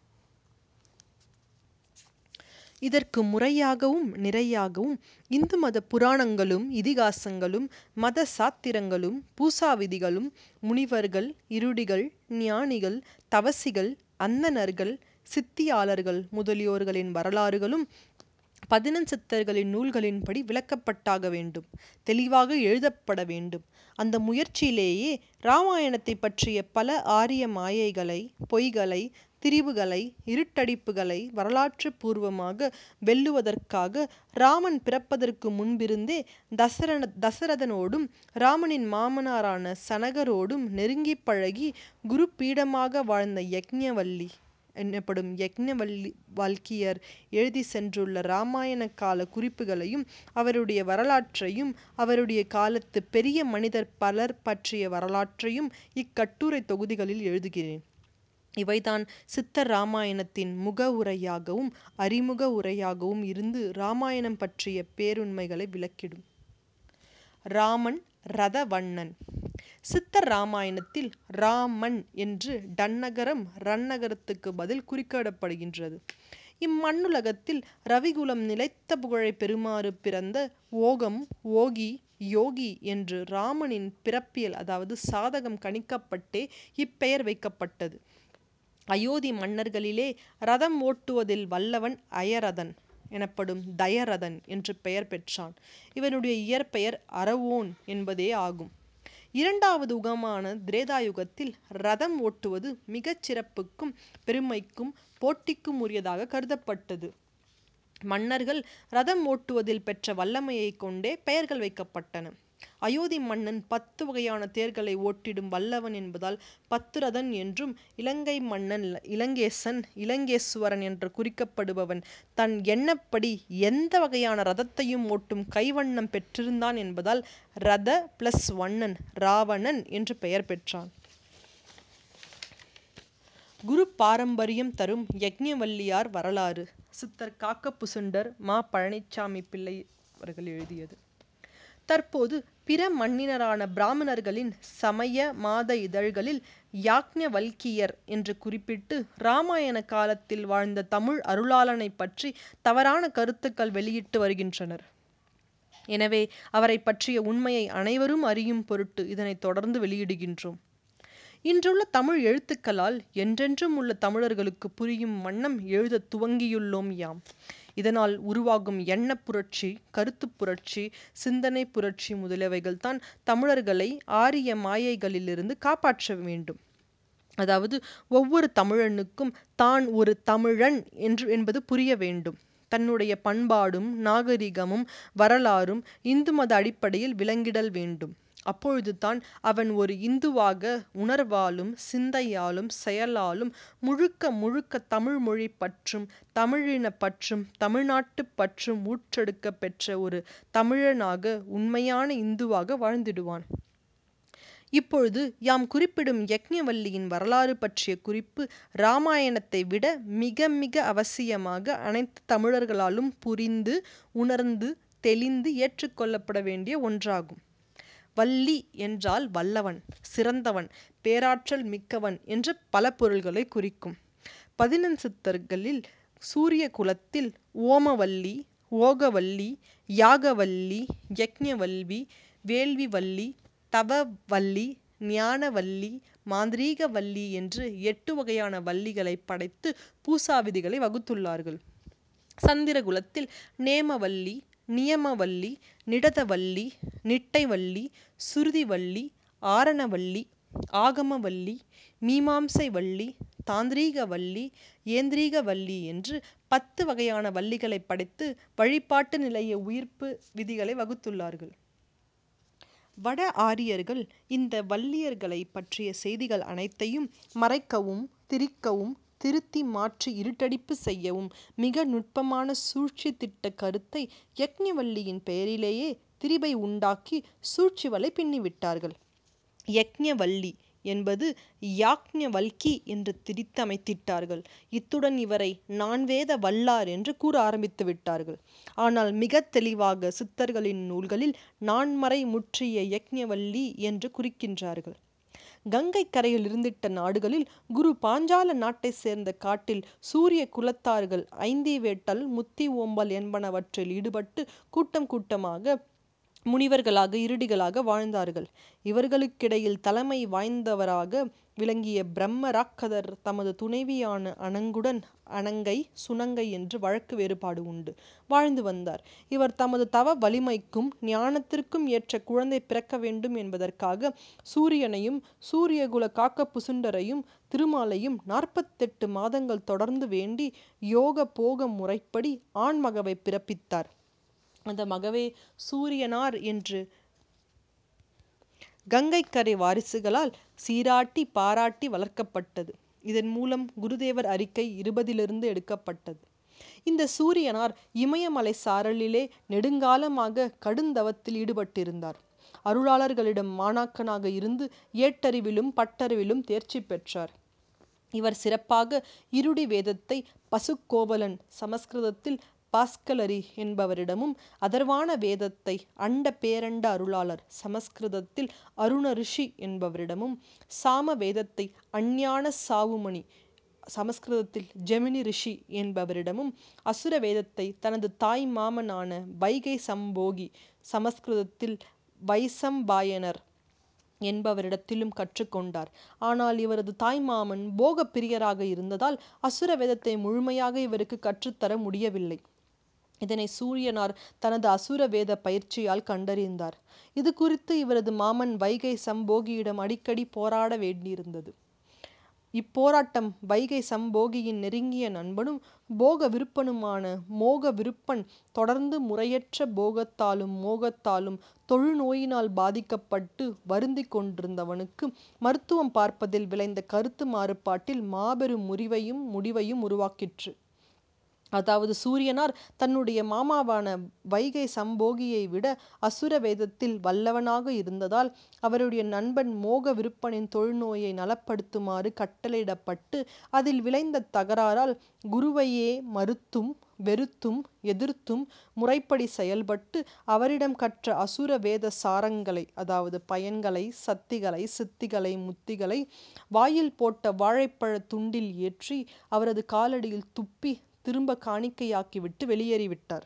[SPEAKER 1] இதற்கு முறையாகவும் நிறையாகவும் இந்து மத புராணங்களும் இதிகாசங்களும் மத சாத்திரங்களும் பூசா விதிகளும் முனிவர்கள் இருடிகள் ஞானிகள் தவசிகள் அந்தணர்கள் சித்தியாளர்கள் முதலியோர்களின் வரலாறுகளும் பதினெண் சித்தர்களின் நூல்களின்படி விளக்கப்பட்டாக வேண்டும் தெளிவாக எழுதப்பட வேண்டும் அந்த முயற்சியிலேயே இராமாயணத்தை பற்றிய பல ஆரிய மாயைகளை பொய்களை திரிவுகளை இருட்டடிப்புகளை வரலாற்று பூர்வமாக வெல்லுவதற்காக ராமன் பிறப்பதற்கு முன்பிருந்தே தசர தசரதனோடும் ராமனின் மாமனாரான சனகரோடும் நெருங்கி பழகி குரு பீடமாக வாழ்ந்த யக்ஞவல்லி எனப்படும் யக்ஞவல்லி வால்கியர் எழுதி சென்றுள்ள இராமாயண கால குறிப்புகளையும் அவருடைய வரலாற்றையும் அவருடைய காலத்து பெரிய மனிதர் பலர் பற்றிய வரலாற்றையும் இக்கட்டுரை தொகுதிகளில் எழுதுகிறேன் இவைதான் சித்தர் இராமாயணத்தின் முக உரையாகவும் அறிமுக உரையாகவும் இருந்து இராமாயணம் பற்றிய பேருண்மைகளை விளக்கிடும் ராமன் ரதவண்ணன் சித்தர் இராமாயணத்தில் ராமன் என்று டன்னகரம் ரன்னகரத்துக்கு பதில் குறிப்பிடப்படுகின்றது இம்மண்ணுலகத்தில் ரவிகுலம் நிலைத்த புகழை பெறுமாறு பிறந்த ஓகம் ஓகி யோகி என்று ராமனின் பிறப்பியல் அதாவது சாதகம் கணிக்கப்பட்டே இப்பெயர் வைக்கப்பட்டது அயோத்தி மன்னர்களிலே ரதம் ஓட்டுவதில் வல்லவன் அயரதன் எனப்படும் தயரதன் என்று பெயர் பெற்றான் இவனுடைய இயற்பெயர் அரவோன் என்பதே ஆகும் இரண்டாவது யுகமான திரேதாயுகத்தில் ரதம் ஓட்டுவது மிகச் சிறப்புக்கும் பெருமைக்கும் போட்டிக்கும் உரியதாக கருதப்பட்டது மன்னர்கள் ரதம் ஓட்டுவதில் பெற்ற வல்லமையைக் கொண்டே பெயர்கள் வைக்கப்பட்டன அயோத்தி மன்னன் பத்து வகையான தேர்களை ஓட்டிடும் வல்லவன் என்பதால் பத்துரதன் என்றும் இலங்கை மன்னன் இலங்கேசன் இலங்கேசுவரன் என்று குறிக்கப்படுபவன் தன் எண்ணப்படி எந்த வகையான ரதத்தையும் ஓட்டும் கைவண்ணம் பெற்றிருந்தான் என்பதால் ரத பிளஸ் வண்ணன் ராவணன் என்று பெயர் பெற்றான் குரு பாரம்பரியம் தரும் யக்ஞவல்லியார் வரலாறு சித்தர் காக்கப்புசுண்டர் மா பழனிச்சாமி பிள்ளை அவர்கள் எழுதியது தற்போது பிற மண்ணினரான பிராமணர்களின் சமய மாத இதழ்களில் யாக்ஞவல்கியர் என்று குறிப்பிட்டு இராமாயண காலத்தில் வாழ்ந்த தமிழ் அருளாளனை பற்றி தவறான கருத்துக்கள் வெளியிட்டு வருகின்றனர் எனவே அவரை பற்றிய உண்மையை அனைவரும் அறியும் பொருட்டு இதனை தொடர்ந்து வெளியிடுகின்றோம் இன்றுள்ள தமிழ் எழுத்துக்களால் என்றென்றும் உள்ள தமிழர்களுக்கு புரியும் வண்ணம் எழுத துவங்கியுள்ளோம் யாம் இதனால் உருவாகும் எண்ணப் புரட்சி கருத்துப் புரட்சி சிந்தனை புரட்சி முதலியவைகள் தான் தமிழர்களை ஆரிய மாயைகளிலிருந்து காப்பாற்ற வேண்டும் அதாவது ஒவ்வொரு தமிழனுக்கும் தான் ஒரு தமிழன் என்று என்பது புரிய வேண்டும் தன்னுடைய பண்பாடும் நாகரிகமும் வரலாறும் இந்து மத அடிப்படையில் விளங்கிடல் வேண்டும் அப்பொழுது தான் அவன் ஒரு இந்துவாக உணர்வாலும் சிந்தையாலும் செயலாலும் முழுக்க முழுக்க தமிழ் மொழி பற்றும் தமிழின பற்றும் தமிழ்நாட்டு பற்றும் ஊற்றெடுக்க பெற்ற ஒரு தமிழனாக உண்மையான இந்துவாக வாழ்ந்திடுவான் இப்பொழுது யாம் குறிப்பிடும் யக்ஞவல்லியின் வரலாறு பற்றிய குறிப்பு இராமாயணத்தை விட மிக மிக அவசியமாக அனைத்து தமிழர்களாலும் புரிந்து உணர்ந்து தெளிந்து ஏற்றுக்கொள்ளப்பட வேண்டிய ஒன்றாகும் வள்ளி என்றால் வல்லவன் சிறந்தவன் பேராற்றல் மிக்கவன் என்ற பல பொருள்களை குறிக்கும் பதினெண் சித்தர்களில் சூரிய குலத்தில் ஓமவல்லி ஓகவல்லி யாகவல்லி யக்ஞவல்வி வேள்விவல்லி தவவல்லி ஞானவல்லி மாந்திரீகவல்லி என்று எட்டு வகையான வல்லிகளை படைத்து பூசா விதிகளை வகுத்துள்ளார்கள் சந்திரகுலத்தில் நேமவல்லி நியமவல்லி நிடதவல்லி நிட்டைவல்லி சுருதிவல்லி ஆரணவல்லி ஆகமவல்லி மீமாம்சை வல்லி தாந்திரீகவல்லி ஏந்திரீகவல்லி என்று பத்து வகையான வல்லிகளை படைத்து வழிபாட்டு நிலைய உயிர்ப்பு விதிகளை வகுத்துள்ளார்கள் வட ஆரியர்கள் இந்த வல்லியர்களை பற்றிய செய்திகள் அனைத்தையும் மறைக்கவும் திரிக்கவும் திருத்தி மாற்றி இருட்டடிப்பு செய்யவும் மிக நுட்பமான சூழ்ச்சி திட்ட கருத்தை யக்ஞவல்லியின் பெயரிலேயே திரிபை உண்டாக்கி சூழ்ச்சி வலை பின்னிவிட்டார்கள் யக்ஞவல்லி என்பது யாக்ஞவல்கி என்று திரித்து அமைத்திட்டார்கள் இத்துடன் இவரை நான்வேத வல்லார் என்று கூற ஆரம்பித்து விட்டார்கள் ஆனால் மிக தெளிவாக சித்தர்களின் நூல்களில் நான்மறை முற்றிய யக்ஞவல்லி என்று குறிக்கின்றார்கள் கங்கை கரையில் இருந்திட்ட நாடுகளில் குரு பாஞ்சால நாட்டை சேர்ந்த காட்டில் சூரிய குலத்தார்கள் ஐந்தி வேட்டல் முத்தி ஓம்பல் என்பனவற்றில் ஈடுபட்டு கூட்டம் கூட்டமாக முனிவர்களாக இருடிகளாக வாழ்ந்தார்கள் இவர்களுக்கிடையில் தலைமை வாய்ந்தவராக விளங்கிய பிரம்ம ராக்கதர் தமது துணைவியான அனங்குடன் அனங்கை சுனங்கை என்று வழக்கு வேறுபாடு உண்டு வாழ்ந்து வந்தார் இவர் தமது தவ வலிமைக்கும் ஞானத்திற்கும் ஏற்ற குழந்தை பிறக்க வேண்டும் என்பதற்காக சூரியனையும் சூரியகுல காக்க புசுண்டரையும் திருமாலையும் நாற்பத்தெட்டு மாதங்கள் தொடர்ந்து வேண்டி யோக போக முறைப்படி ஆண் மகவை பிறப்பித்தார் அந்த மகவே சூரியனார் என்று கங்கைக்கரை வாரிசுகளால் சீராட்டி பாராட்டி வளர்க்கப்பட்டது இதன் மூலம் குருதேவர் அறிக்கை இருபதிலிருந்து எடுக்கப்பட்டது இந்த சூரியனார் இமயமலை சாரலிலே நெடுங்காலமாக கடுந்தவத்தில் ஈடுபட்டிருந்தார் அருளாளர்களிடம் மாணாக்கனாக இருந்து ஏட்டறிவிலும் பட்டறிவிலும் தேர்ச்சி பெற்றார் இவர் சிறப்பாக இருடி வேதத்தை பசுக்கோவலன் சமஸ்கிருதத்தில் பாஸ்கலரி என்பவரிடமும் அதர்வான வேதத்தை அண்ட பேரண்ட அருளாளர் சமஸ்கிருதத்தில் அருண ரிஷி என்பவரிடமும் சாம வேதத்தை அஞ்ஞான சாவுமணி சமஸ்கிருதத்தில் ஜெமினி ரிஷி என்பவரிடமும் அசுர வேதத்தை தனது தாய் மாமனான வைகை சம்போகி சமஸ்கிருதத்தில் வைசம்பாயனர் என்பவரிடத்திலும் கற்றுக்கொண்டார் ஆனால் இவரது தாய்மாமன் போக பிரியராக இருந்ததால் அசுர வேதத்தை முழுமையாக இவருக்கு கற்றுத்தர முடியவில்லை இதனை சூரியனார் தனது அசுர வேத பயிற்சியால் கண்டறிந்தார் இது குறித்து இவரது மாமன் வைகை சம்போகியிடம் அடிக்கடி போராட வேண்டியிருந்தது இப்போராட்டம் வைகை சம்போகியின் நெருங்கிய நண்பனும் போக விருப்பனுமான மோக விருப்பன் தொடர்ந்து முறையற்ற போகத்தாலும் மோகத்தாலும் தொழுநோயினால் பாதிக்கப்பட்டு வருந்தி கொண்டிருந்தவனுக்கு மருத்துவம் பார்ப்பதில் விளைந்த கருத்து மாறுபாட்டில் மாபெரும் முறிவையும் முடிவையும் உருவாக்கிற்று அதாவது சூரியனார் தன்னுடைய மாமாவான வைகை சம்போகியை விட அசுர வேதத்தில் வல்லவனாக இருந்ததால் அவருடைய நண்பன் மோக விருப்பனின் தொழுநோயை நலப்படுத்துமாறு கட்டளையிடப்பட்டு அதில் விளைந்த தகராறால் குருவையே மறுத்தும் வெறுத்தும் எதிர்த்தும் முறைப்படி செயல்பட்டு அவரிடம் கற்ற அசுர வேத சாரங்களை அதாவது பயன்களை சத்திகளை சித்திகளை முத்திகளை வாயில் போட்ட வாழைப்பழத் துண்டில் ஏற்றி அவரது காலடியில் துப்பி திரும்ப காணிக்கையாக்கிவிட்டு வெளியேறிவிட்டார்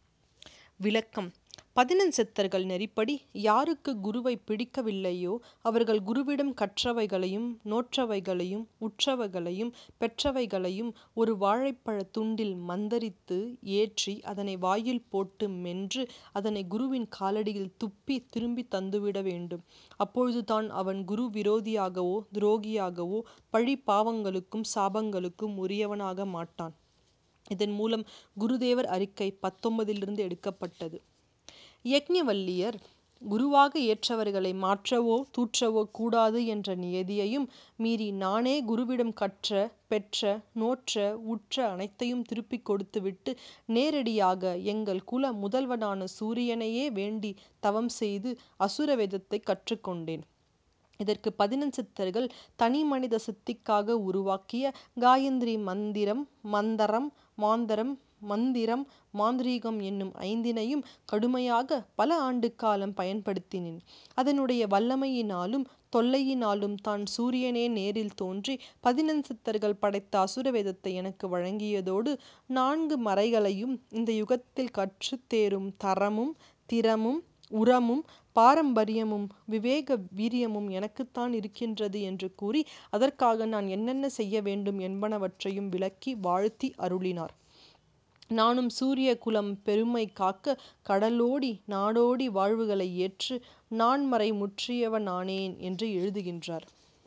[SPEAKER 1] விளக்கம் பதினெண் சித்தர்கள் நெறிப்படி யாருக்கு குருவை பிடிக்கவில்லையோ அவர்கள் குருவிடம் கற்றவைகளையும் நோற்றவைகளையும் உற்றவைகளையும் பெற்றவைகளையும் ஒரு வாழைப்பழத் துண்டில் மந்தரித்து ஏற்றி அதனை வாயில் போட்டு மென்று அதனை குருவின் காலடியில் துப்பி திரும்பி தந்துவிட வேண்டும் அப்பொழுதுதான் அவன் குரு விரோதியாகவோ துரோகியாகவோ பழி பாவங்களுக்கும் சாபங்களுக்கும் உரியவனாக மாட்டான் இதன் மூலம் குருதேவர் அறிக்கை பத்தொன்பதிலிருந்து எடுக்கப்பட்டது யக்ஞவல்லியர் குருவாக ஏற்றவர்களை மாற்றவோ தூற்றவோ கூடாது என்ற நியதியையும் மீறி நானே குருவிடம் கற்ற பெற்ற நோற்ற உற்ற அனைத்தையும் திருப்பிக் கொடுத்துவிட்டு நேரடியாக எங்கள் குல முதல்வனான சூரியனையே வேண்டி தவம் செய்து அசுர வேதத்தை கற்றுக்கொண்டேன் இதற்கு பதினெண் சித்தர்கள் தனி மனித சித்திக்காக உருவாக்கிய காயத்ரி மந்திரம் மந்தரம் மாந்தரம் மந்திரம் மாந்திரீகம் என்னும் ஐந்தினையும் கடுமையாக பல ஆண்டு காலம் பயன்படுத்தினேன் அதனுடைய வல்லமையினாலும் தொல்லையினாலும் தான் சூரியனே நேரில் தோன்றி பதினெண் சித்தர்கள் படைத்த அசுர வேதத்தை எனக்கு வழங்கியதோடு நான்கு மறைகளையும் இந்த யுகத்தில் கற்றுத் தேரும் தரமும் திறமும் உரமும் பாரம்பரியமும் விவேக வீரியமும் எனக்குத்தான் இருக்கின்றது என்று கூறி அதற்காக நான் என்னென்ன செய்ய வேண்டும் என்பனவற்றையும் விளக்கி வாழ்த்தி அருளினார் நானும் சூரிய குலம் பெருமை காக்க கடலோடி நாடோடி வாழ்வுகளை ஏற்று நான்மறை முற்றியவனானேன் என்று எழுதுகின்றார்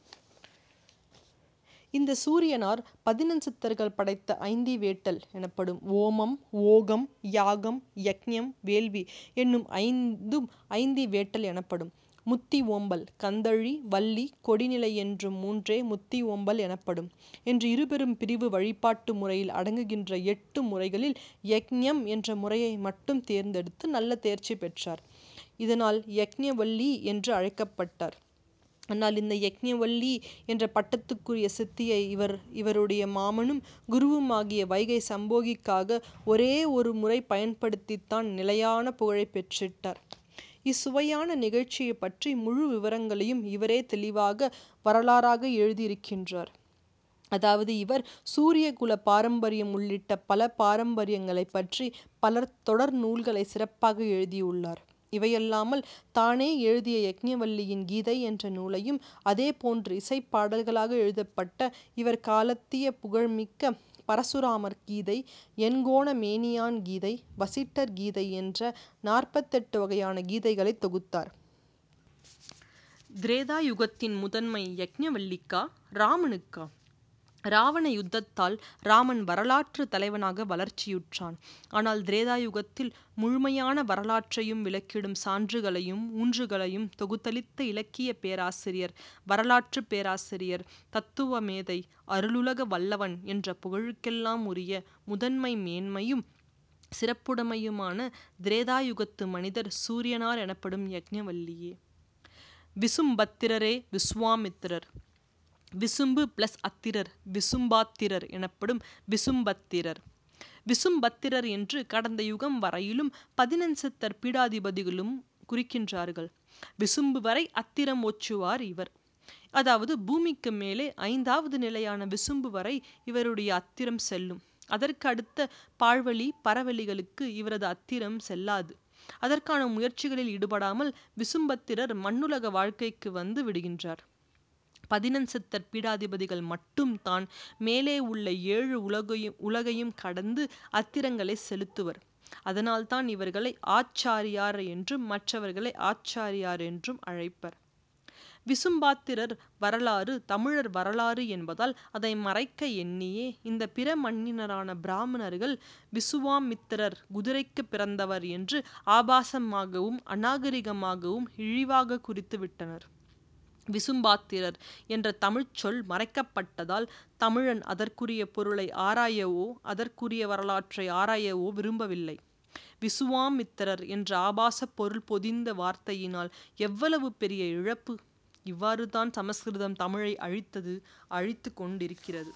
[SPEAKER 1] இந்த சூரியனார் பதினெண் சித்தர்கள் படைத்த ஐந்தி வேட்டல் எனப்படும் ஓமம் ஓகம் யாகம் யக்ஞம் வேள்வி என்னும் ஐந்தும் ஐந்தி வேட்டல் எனப்படும் முத்தி ஓம்பல் கந்தழி வள்ளி கொடிநிலை என்றும் மூன்றே முத்தி ஓம்பல் எனப்படும் என்று இருபெரும் பிரிவு வழிபாட்டு முறையில் அடங்குகின்ற எட்டு முறைகளில் யக்ஞம் என்ற முறையை மட்டும் தேர்ந்தெடுத்து நல்ல தேர்ச்சி பெற்றார் இதனால் யக்ஞவல்லி என்று அழைக்கப்பட்டார் ஆனால் இந்த யக்ஞவல்லி என்ற பட்டத்துக்குரிய சித்தியை இவர் இவருடைய மாமனும் குருவுமாகிய வைகை சம்போகிக்காக ஒரே ஒரு முறை பயன்படுத்தித்தான் நிலையான புகழை பெற்றிட்டார் இச்சுவையான நிகழ்ச்சியை பற்றி முழு விவரங்களையும் இவரே தெளிவாக வரலாறாக எழுதியிருக்கின்றார் அதாவது இவர் சூரிய குல பாரம்பரியம் உள்ளிட்ட பல பாரம்பரியங்களை பற்றி பலர் தொடர் நூல்களை சிறப்பாக எழுதியுள்ளார் இவையல்லாமல் தானே எழுதிய யக்ஞவல்லியின் கீதை என்ற நூலையும் அதே போன்று இசைப்பாடல்களாக எழுதப்பட்ட இவர் காலத்திய புகழ்மிக்க பரசுராமர் கீதை எண்கோண மேனியான் கீதை வசிட்டர் கீதை என்ற நாற்பத்தெட்டு வகையான கீதைகளை தொகுத்தார் திரேதா யுகத்தின் முதன்மை யக்ஞவல்லிக்கா ராமனுக்கா ராவண யுத்தத்தால் ராமன் வரலாற்று தலைவனாக வளர்ச்சியுற்றான் ஆனால் திரேதாயுகத்தில் முழுமையான வரலாற்றையும் விளக்கிடும் சான்றுகளையும் ஊன்றுகளையும் தொகுத்தளித்த இலக்கிய பேராசிரியர் வரலாற்று பேராசிரியர் தத்துவ மேதை அருளுலக வல்லவன் என்ற புகழுக்கெல்லாம் உரிய முதன்மை மேன்மையும் சிறப்புடைமையுமான திரேதாயுகத்து மனிதர் சூரியனார் எனப்படும் யக்ஞவல்லியே விசும்பத்திரரே விசுவாமித்திரர் விசும்பு பிளஸ் அத்திரர் விசும்பாத்திரர் எனப்படும் விசும்பத்திரர் விசும்பத்திரர் என்று கடந்த யுகம் வரையிலும் பதினெண் சித்தர் பீடாதிபதிகளும் குறிக்கின்றார்கள் விசும்பு வரை அத்திரம் ஒச்சுவார் இவர் அதாவது பூமிக்கு மேலே ஐந்தாவது நிலையான விசும்பு வரை இவருடைய அத்திரம் செல்லும் அதற்கு அடுத்த பாழ்வழி பரவெளிகளுக்கு இவரது அத்திரம் செல்லாது அதற்கான முயற்சிகளில் ஈடுபடாமல் விசும்பத்திரர் மண்ணுலக வாழ்க்கைக்கு வந்து விடுகின்றார் பதினெண் சித்தர் பீடாதிபதிகள் மட்டும் தான் மேலே உள்ள ஏழு உலகையும் உலகையும் கடந்து அத்திரங்களை செலுத்துவர் அதனால்தான் இவர்களை ஆச்சாரியார் என்றும் மற்றவர்களை ஆச்சாரியார் என்றும் அழைப்பர் விசும்பாத்திரர் வரலாறு தமிழர் வரலாறு என்பதால் அதை மறைக்க எண்ணியே இந்த பிற மண்ணினரான பிராமணர்கள் விசுவாமித்திரர் குதிரைக்கு பிறந்தவர் என்று ஆபாசமாகவும் அநாகரிகமாகவும் இழிவாக குறித்து விட்டனர் விசும்பாத்திரர் என்ற தமிழ்ச் சொல் மறைக்கப்பட்டதால் தமிழன் அதற்குரிய பொருளை ஆராயவோ அதற்குரிய வரலாற்றை ஆராயவோ விரும்பவில்லை. விசுவாமித்திரர் என்ற ஆபாசப் பொருள் பொதிந்த வார்த்தையினால் எவ்வளவு பெரிய இழப்பு! இவ்வாறுதான் சமஸ்கிருதம் தமிழை அழித்தது அழித்துக் கொண்டிருக்கிறது.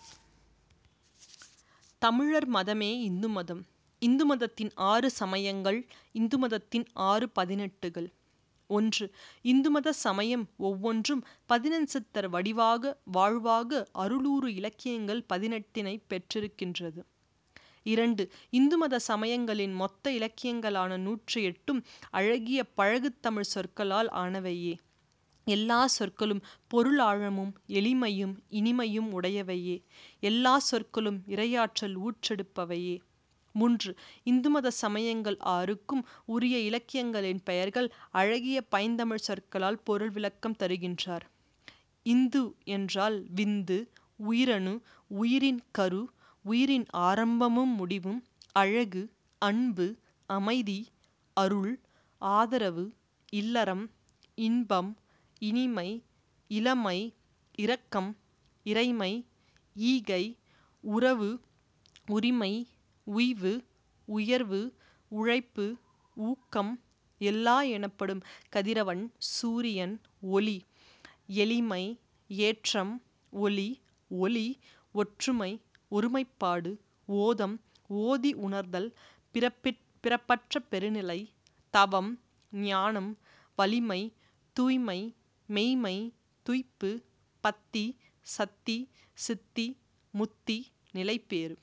[SPEAKER 1] தமிழர் மதமே இந்து மதம். இந்து மதத்தின் ஆறு சமயங்கள் இந்து மதத்தின் ஆறு பதினெட்டுகள். ஒன்று. இந்து மத சமயம் ஒவ்வொன்றும் பதினெண்சித்தர் வடிவாக வாழ்வாக அறுநூறு இலக்கியங்கள் பதினெட்டினைப் பெற்றிருக்கின்றது. இரண்டு. இந்து மத சமயங்களின் மொத்த இலக்கியங்களான நூற்று எட்டும் அழகிய பழகுத் தமிழ்ச் சொற்களால் ஆனவையே. எல்லாச் சொற்களும் பொருளாழமும் எளிமையும் இனிமையும் உடையவையே. எல்லாச் சொற்களும் இறையாற்றல் ஊற்றெடுப்பவையே. மூன்று. இந்து மத சமயங்கள் ஆறுக்கும் உரிய இலக்கியங்களின் பெயர்கள் அழகிய பைந்தமிழ்ச் சொற்களால் பொருள் விளக்கம் தருகின்றார். இந்து என்றால் விந்து, உயிரணு, உயிரின் கரு, உயிரின் ஆரம்பமும் முடிவும், அழகு, அன்பு, அமைதி, அருள், ஆதரவு, இல்லறம், இன்பம், இனிமை, இளமை, இரக்கம், இறைமை, ஈகை, உறவு, உரிமை, உய்வு, உயர்வு, உழைப்பு, ஊக்கம், எல்லா எனப்படும் கதிரவன், சூரியன், ஒளி, எளிமை, ஏற்றம், ஒளி, ஒளி, ஒற்றுமை, ஒருமைப்பாடு, ஓதம், ஓதி உணர்தல், பிறப்பற்ற பெருநிலை, தவம், ஞானம், வலிமை, தூய்மை, மெய்ம்மை, துய்ப்பு, பத்தி, சத்தி, சித்தி, முத்தி, நிலைபேறு.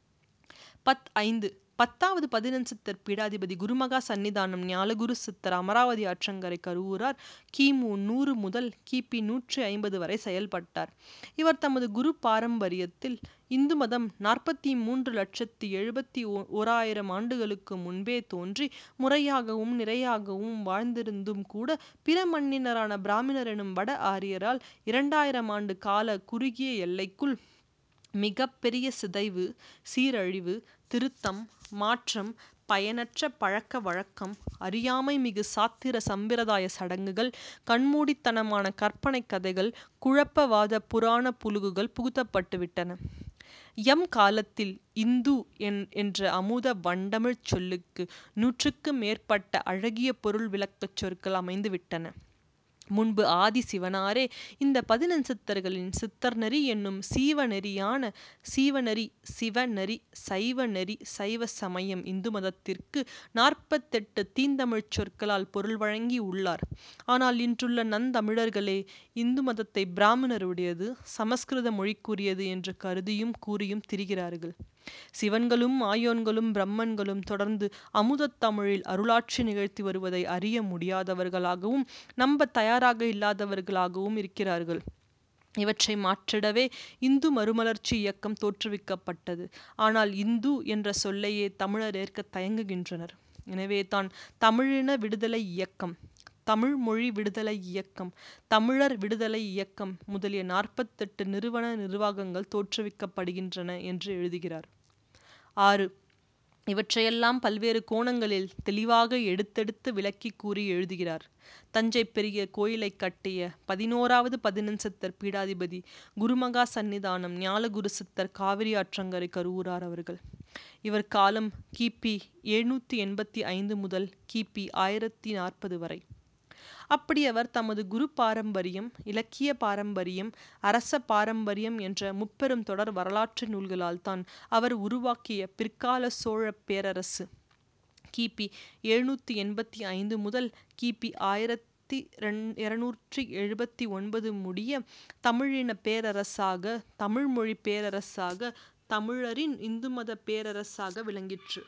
[SPEAKER 1] பத் ஐந்து. பத்தாவது பதினெண்சித்தர் பீடாதிபதி குருமகா சந்நிதானம் ஞாலகுரு சித்தர் அமராவதி ஆற்றங்கரை கருவூரார் கி. மு. நூறு முதல் கி. பி. நூற்றி ஐம்பது வரை செயல்பட்டார். இவர் தமது குரு பாரம்பரியத்தில் இந்து மதம் நாற்பத்து மூன்று லட்சத்து எழுபத்து ஓராயிரம் ஆண்டுகளுக்கு முன்பே தோன்றி முறையாகவும் நிலையாகவும் வாழ்ந்திருந்தும் கூட பிற மண்ணினரான பிராமணர் எனும் வட ஆரியரால் இரண்டாயிரம் ஆண்டு கால குறுகிய எல்லைக்குள் மிகப் பெரிய சிதைவு, சீரழிவு, திருத்தம், மாற்றம், பயனற்ற பழக்க வழக்கம், அறியாமை மிகு சாத்திர சம்பிரதாய சடங்குகள், கண்மூடித்தனமான கற்பனைக் கதைகள், குழப்ப வாதப் புராணப் புளுகுகள் புகுத்தப்பட்டுவிட்டன. எம் காலத்தில் இந்து என்ற அமுத வண்டமிழ்ச் சொல்லுக்கு நூற்றுக்கு மேற்பட்ட அழகிய பொருள் விளக்கச் சொற்கள் அமைந்துவிட்டன. முன்பு ஆதி சிவனாரே இந்தப் பதினெண்சித்தர்களின் சித்தர்நெறி என்னும் சீவநெறியான சீவநெறி சிவநெறி சைவநெறி சைவ சமயம் இந்து மதத்திற்கு நாற்பத்தெட்டு தீந்தமிழ்ச் சொற்களால் பொருள் வழங்கி உள்ளார். ஆனால் இன்றுள்ள நந்தமிழர்களே இந்து மதத்தை பிராமணருடையது, சமஸ்கிருத மொழிக்குரியது என்று கருதியும் கூறியும் திரிகிறார்கள். சிவன்களும் மாயோன்களும் பிரம்மன்களும் தொடர்ந்து அமுதத் தமிழில் அருளாட்சி நிகழ்த்தி வருவதை அறிய முடியாதவர்களாகவும் நம்பத் தயாராக இல்லாதவர்களாகவும் இருக்கிறார்கள். இவற்றை மாற்றிடவே இந்து மறுமலர்ச்சி இயக்கம் தோற்றுவிக்கப்பட்டது. ஆனால் இந்து என்ற சொல்லையே தமிழர் ஏற்கத் தயங்குகின்றனர். எனவேதான் தமிழின விடுதலை இயக்கம், தமிழ் மொழி விடுதலை இயக்கம், தமிழர் விடுதலை இயக்கம் முதலிய நாற்பத்தெட்டு நிறுவன நிர்வாகங்கள் தோற்றுவிக்கப்படுகின்றன என்று எழுதுகிறார். ஆறு. இவற்றையெல்லாம் பல்வேறு கோணங்களில் தெளிவாக எடுத்தெடுத்து விளக்கிக் கூறி எழுதுகிறார். தஞ்சைப் பெரிய கோயிலைக் கட்டிய பதினோராவது பதினெண்சித்தர் பீடாதிபதி குருமகா சந்நிதானம் ஞாலகுரு சித்தர் காவிரி ஆற்றங்கரை கருவூரார் அவர்கள். இவர் காலம் கி. பி. எழுநூற்று எண்பத்து ஐந்து முதல் கி. பி. ஆயிரத்து நாற்பது வரை. அப்படி அவர் தமது குரு பாரம்பரியம், இலக்கிய பாரம்பரியம், அரச பாரம்பரியம் என்ற முப்பெரும் தொடர் வரலாற்று நூல்களால்தான் அவர் உருவாக்கிய பிற்காலச் சோழப் பேரரசு கி. பி. எழுநூற்று எண்பத்து ஐந்து முதல் கி. பி. ஆயிரத்து இருநூற்று எழுபத்து ஒன்பது முடிய தமிழினப் பேரரசாக, தமிழ் மொழிப் பேரரசாக, தமிழரின் இந்து மதப் பேரரசாக விளங்கிற்று.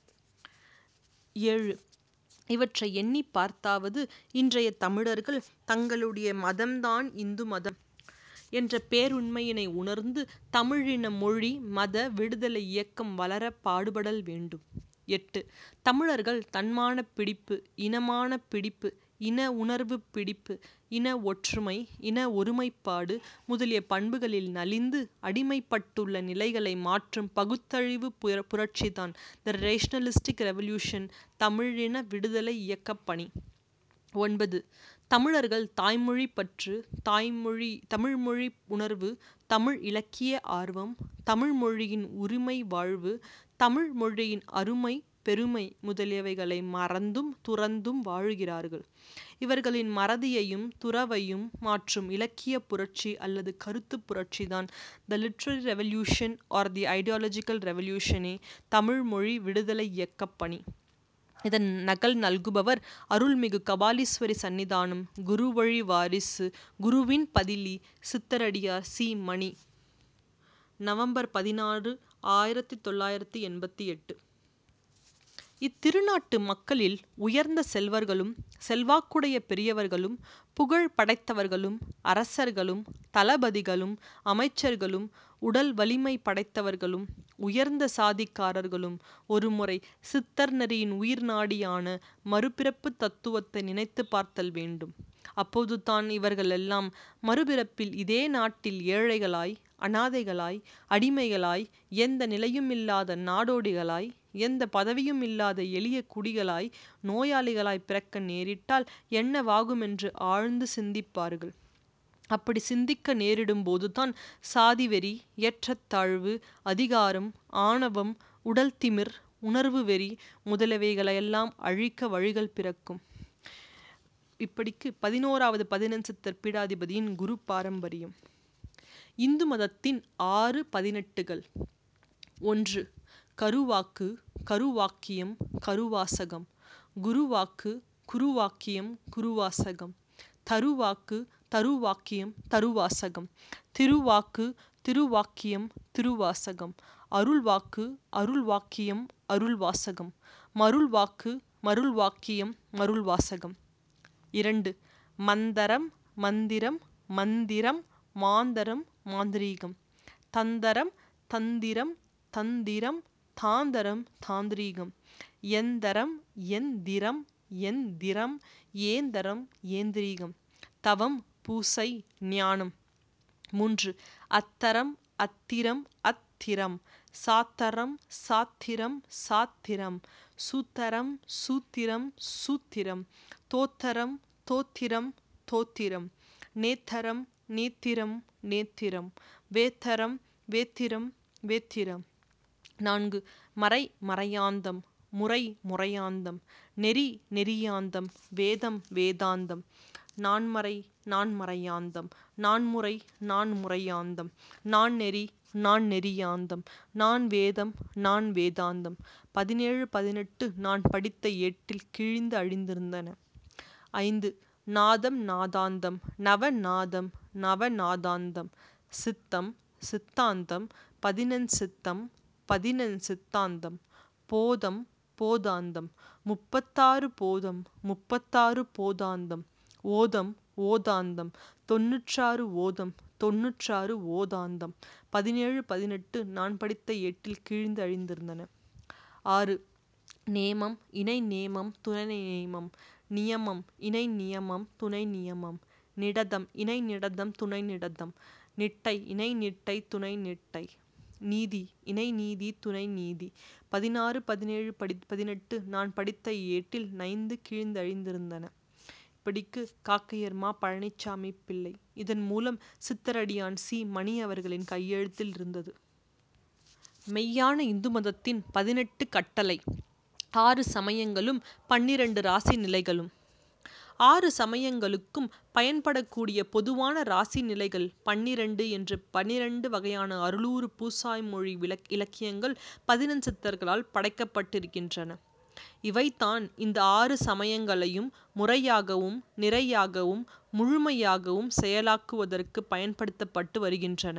[SPEAKER 1] ஏழு. இவற்றை எண்ணிப் பார்த்தாவது இன்றைய தமிழர்கள் தங்களுடைய மதம்தான் இந்து மதம் என்ற பேருண்மையினை உணர்ந்து தமிழின மொழி மத விடுதலை இயக்கம் வளரப் பாடுபடல் வேண்டும். எட்டு. தமிழர்கள் தன்மானப் பிடிப்பு, இனமானப் பிடிப்பு, இன உணர்வுப் பிடிப்பு, இன ஒற்றுமை, இன ஒருமைப்பாடு முதலிய பண்புகளில் நலிந்து அடிமைப்பட்டுள்ள நிலைகளை மாற்றும் பகுத்தழிவுப் புரட்சிதான் தி ரேஷனலிஸ்டிக் ரெவல்யூஷன் தமிழின விடுதலை இயக்கப் பணி. ஒன்பது.
[SPEAKER 2] தமிழர்கள் தாய்மொழி பற்று தாய்மொழி தமிழ்மொழி உணர்வு தமிழ் இலக்கிய ஆர்வம் தமிழ் மொழியின் உரிமை வாழ்வு தமிழ் மொழியின் அருமை பெருமை முதலியவைகளை மறந்தும் துறந்தும் வாழுகிறார்கள் இவர்களின் மறதியையும் துறவையும் மாற்றும் இலக்கிய புரட்சி அல்லது கருத்து புரட்சிதான் the literary revolution are the ideological ரெவல்யூஷனே தமிழ் மொழி விடுதலை இயக்கப் பணி இதன் நகல் நல்குபவர் அருள்மிகு கபாலீஸ்வரி சந்நிதானம் குருவழி வாரிசு குருவின் பதிலி சித்தரடியார் சி மணி நவம்பர் பதினாறு ஆயிரத்தி தொள்ளாயிரத்தி எண்பத்தி எட்டு இத்திருநாட்டு மக்களில் உயர்ந்த செல்வர்களும் செல்வாக்குடைய பெரியவர்களும் புகழ் படைத்தவர்களும் அரசர்களும் தளபதிகளும் அமைச்சர்களும் உடல் வலிமை படைத்தவர்களும் உயர்ந்த சாதிக்காரர்களும் ஒருமுறை சித்தர் நெறியின் உயிர் நாடியான மறுபிறப்பு தத்துவத்தை நினைத்து பார்த்தல் வேண்டும் அப்போதுதான் இவர்களெல்லாம் மறுபிறப்பில் இதே நாட்டில் ஏழைகளாய் அனாதைகளாய் அடிமைகளாய் எந்த நிலையுமில்லாத நாடோடிகளாய் எந்த பதவியும் இல்லாத எளிய குடிகளாய் நோயாளிகளாய் பிறக்க நேரிட்டால் என்னவாகுமென்று ஆழ்ந்து சிந்திப்பார்கள் அப்படி சிந்திக்க நேரிடும் போதுதான் சாதிவெறி ஏற்றத்தாழ்வு அதிகாரம் ஆணவம் உடல் திமிர் உணர்வு வெறி முதலியவைகளையெல்லாம் அழிக்க வழிகள் பிறக்கும் இப்படிக்கு பதினோராவது பதினெண் பீடாதிபதியின் குரு பாரம்பரியம் இந்து மதத்தின் ஆறு பதினெட்டுகள் ஒன்று கருவாக்கு கருவாக்கியம் கருவாசகம் குருவாக்கு குருவாக்கியம் குருவாசகம் தருவாக்கு தருவாக்கியம் தருவாசகம் திருவாக்கு திருவாக்கியம் திருவாசகம் அருள்வாக்கு அருள்வாக்கியம் அருள்வாசகம் மருள்வாக்கு மருள்வாக்கியம் மருள்வாசகம் இரண்டு மந்தரம் மந்திரம் மந்திரம் மாந்தரம் மாந்திரீகம் தந்தரம் தந்திரம் தந்திரம் தாந்தரம் தாந்திரீகம் எந்தரம் எந்திரம் எந்திரம் ஏந்தரம் ஏந்திரீகம் தவம் பூசை ஞானம் மூன்று அத்தரம் அத்திரம் அத்திரம் சாத்தரம் சாத்திரம் சாத்திரம் சூத்தரம் சூத்திரம் சூத்திரம் தோத்தரம் தோத்திரம் தோத்திரம் நேத்தரம் நேத்திரம் நேத்திரம் வேத்தரம் வேத்திரம் வேத்திரம் நான்கு மறை மறையாந்தம் முறை முறையாந்தம் நெறி நெறியாந்தம் வேதம் வேதாந்தம் நான்மறை நான்மறையாந்தம் நான்முறை நான்முறையாந்தம் நான்நெறி நான்நெறியாந்தம் நான்வேதம் நான்வேதாந்தம் பதினேழு பதினெட்டு நான் படித்த ஏட்டில் கிழிந்து அழிந்திருந்தன ஐந்து நாதம் நாதாந்தம் நவநாதம் நவநாதாந்தம் சித்தம் சித்தாந்தம் பதினெண் சித்தம் பதினெண் சித்தாந்தம் போதம் போதாந்தம் முப்பத்தாறு போதம் முப்பத்தாறு போதாந்தம் ஓதம் ஓதாந்தம் தொன்னூற்றாறு ஓதம் தொன்னூற்றாறு ஓதாந்தம் பதினேழு பதினெட்டு நான் படித்த ஏட்டில் கிழிந்து அழிந்திருந்தன ஆறு நேமம் இணை நேமம் துணை நேமம் நியமம் இணை நியமம் துணை நியமம் நிடதம் இணை நிடதம் துணை நிடதம் நிட்டை இணை நிட்டை துணை நிட்டை நீதி இணை நீதி துணை நீதி பதினாறு பதினேழு படி பதினெட்டு நான் படித்த ஏட்டில் நைந்து கிழிந்தழிந்திருந்தன இப்படிக்கு காக்கையர் மா பழனிச்சாமி பிள்ளை இதன் மூலம் சித்தரடியான் சி மணி அவர்களின் கையெழுத்தில் இருந்தது மெய்யான இந்து மதத்தின் பதினெட்டு கட்டளை ஆறு சமயங்களும் பன்னிரண்டு ராசி நிலைகளும் ஆறு சமயங்களுக்கும் பயன்படக்கூடிய பொதுவான ராசி நிலைகள் பன்னிரண்டு என்று பன்னிரண்டு வகையான அருளூறு பூசாய் மொழி விளக் இலக்கியங்கள் பதினெண் சித்தர்களால் படைக்கப்பட்டிருக்கின்றன இவைதான் இந்த ஆறு சமயங்களையும் முறையாகவும் நிறையாகவும் முழுமையாகவும் செயலாக்குவதற்கு பயன்படுத்தப்பட்டு வருகின்றன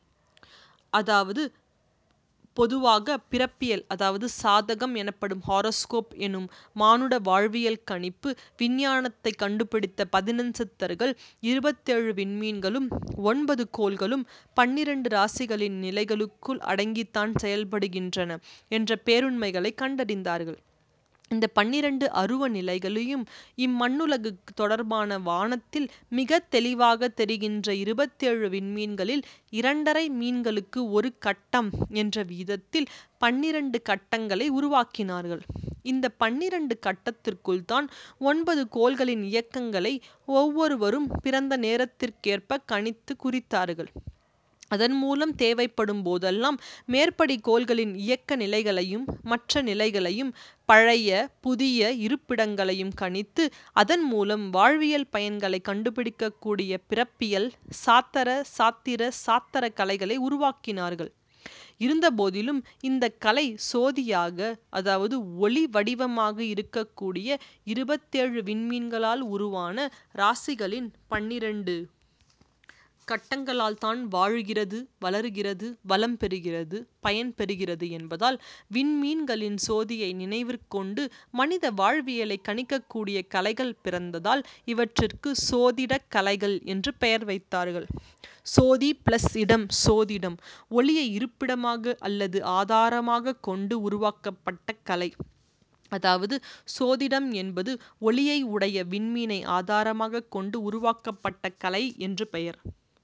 [SPEAKER 2] அதாவது பொதுவாக பிறப்பியல் அதாவது சாதகம் எனப்படும் ஹாரோஸ்கோப் எனும் மானுட வாழ்வியல் கணிப்பு விஞ்ஞானத்தை கண்டுபிடித்த பதினெண் சித்தர்கள் இருபத்தேழு விண்மீன்களும் ஒன்பது கோள்களும் பன்னிரண்டு ராசிகளின் நிலைகளுக்குள் அடங்கித்தான் செயல்படுகின்றன என்ற பேருண்மைகளை கண்டறிந்தார்கள் இந்த பன்னிரண்டு அருவ நிலைகளையும் இம்மண்ணுலகுக்கு தொடர்பான வானத்தில் மிக தெளிவாக தெரிகின்ற இருபத்தேழு விண்மீன்களில் இரண்டரை மீன்களுக்கு ஒரு கட்டம் என்ற வீதத்தில் பன்னிரண்டு கட்டங்களை உருவாக்கினார்கள் இந்த பன்னிரண்டு கட்டத்திற்குள் தான் ஒன்பது கோள்களின் இயக்கங்களை ஒவ்வொருவரும் பிறந்த நேரத்திற்கேற்ப கணித்து குறித்தார்கள் அதன் மூலம் தேவைப்படும் போதெல்லாம் மேற்படி கோள்களின் இயக்க நிலைகளையும் மற்ற நிலைகளையும் பழைய புதிய இருப்பிடங்களையும் கணித்து அதன் மூலம் வாழ்வியல் பயன்களை கண்டுபிடிக்கக்கூடிய பிறப்பியல் சாத்தர சாத்திர சாத்தர கலைகளை உருவாக்கினார்கள் இருந்தபோதிலும் இந்த கலை சோதியாக அதாவது ஒளி வடிவமாக இருக்கக்கூடிய இருபத்தேழு விண்மீன்களால் உருவான ராசிகளின் பன்னிரண்டு கட்டங்களால் தான் வாழுகிறது வளருகிறது வளம் பெறுகிறது பயன் பெறுகிறது என்பதால் விண்மீன்களின் சோதியை நினைவிற்கொண்டு மனித வாழ்வியலை கணிக்கக்கூடிய கலைகள் பிறந்ததால் இவற்றிற்கு சோதிடக் கலைகள் என்று பெயர் வைத்தார்கள் சோதி பிளஸ் இடம் சோதிடம் ஒளியை இருப்பிடமாக அல்லது ஆதாரமாக கொண்டு உருவாக்கப்பட்ட கலை அதாவது சோதிடம் என்பது ஒளியை உடைய விண்மீனை ஆதாரமாக கொண்டு உருவாக்கப்பட்ட கலை என்று பெயர்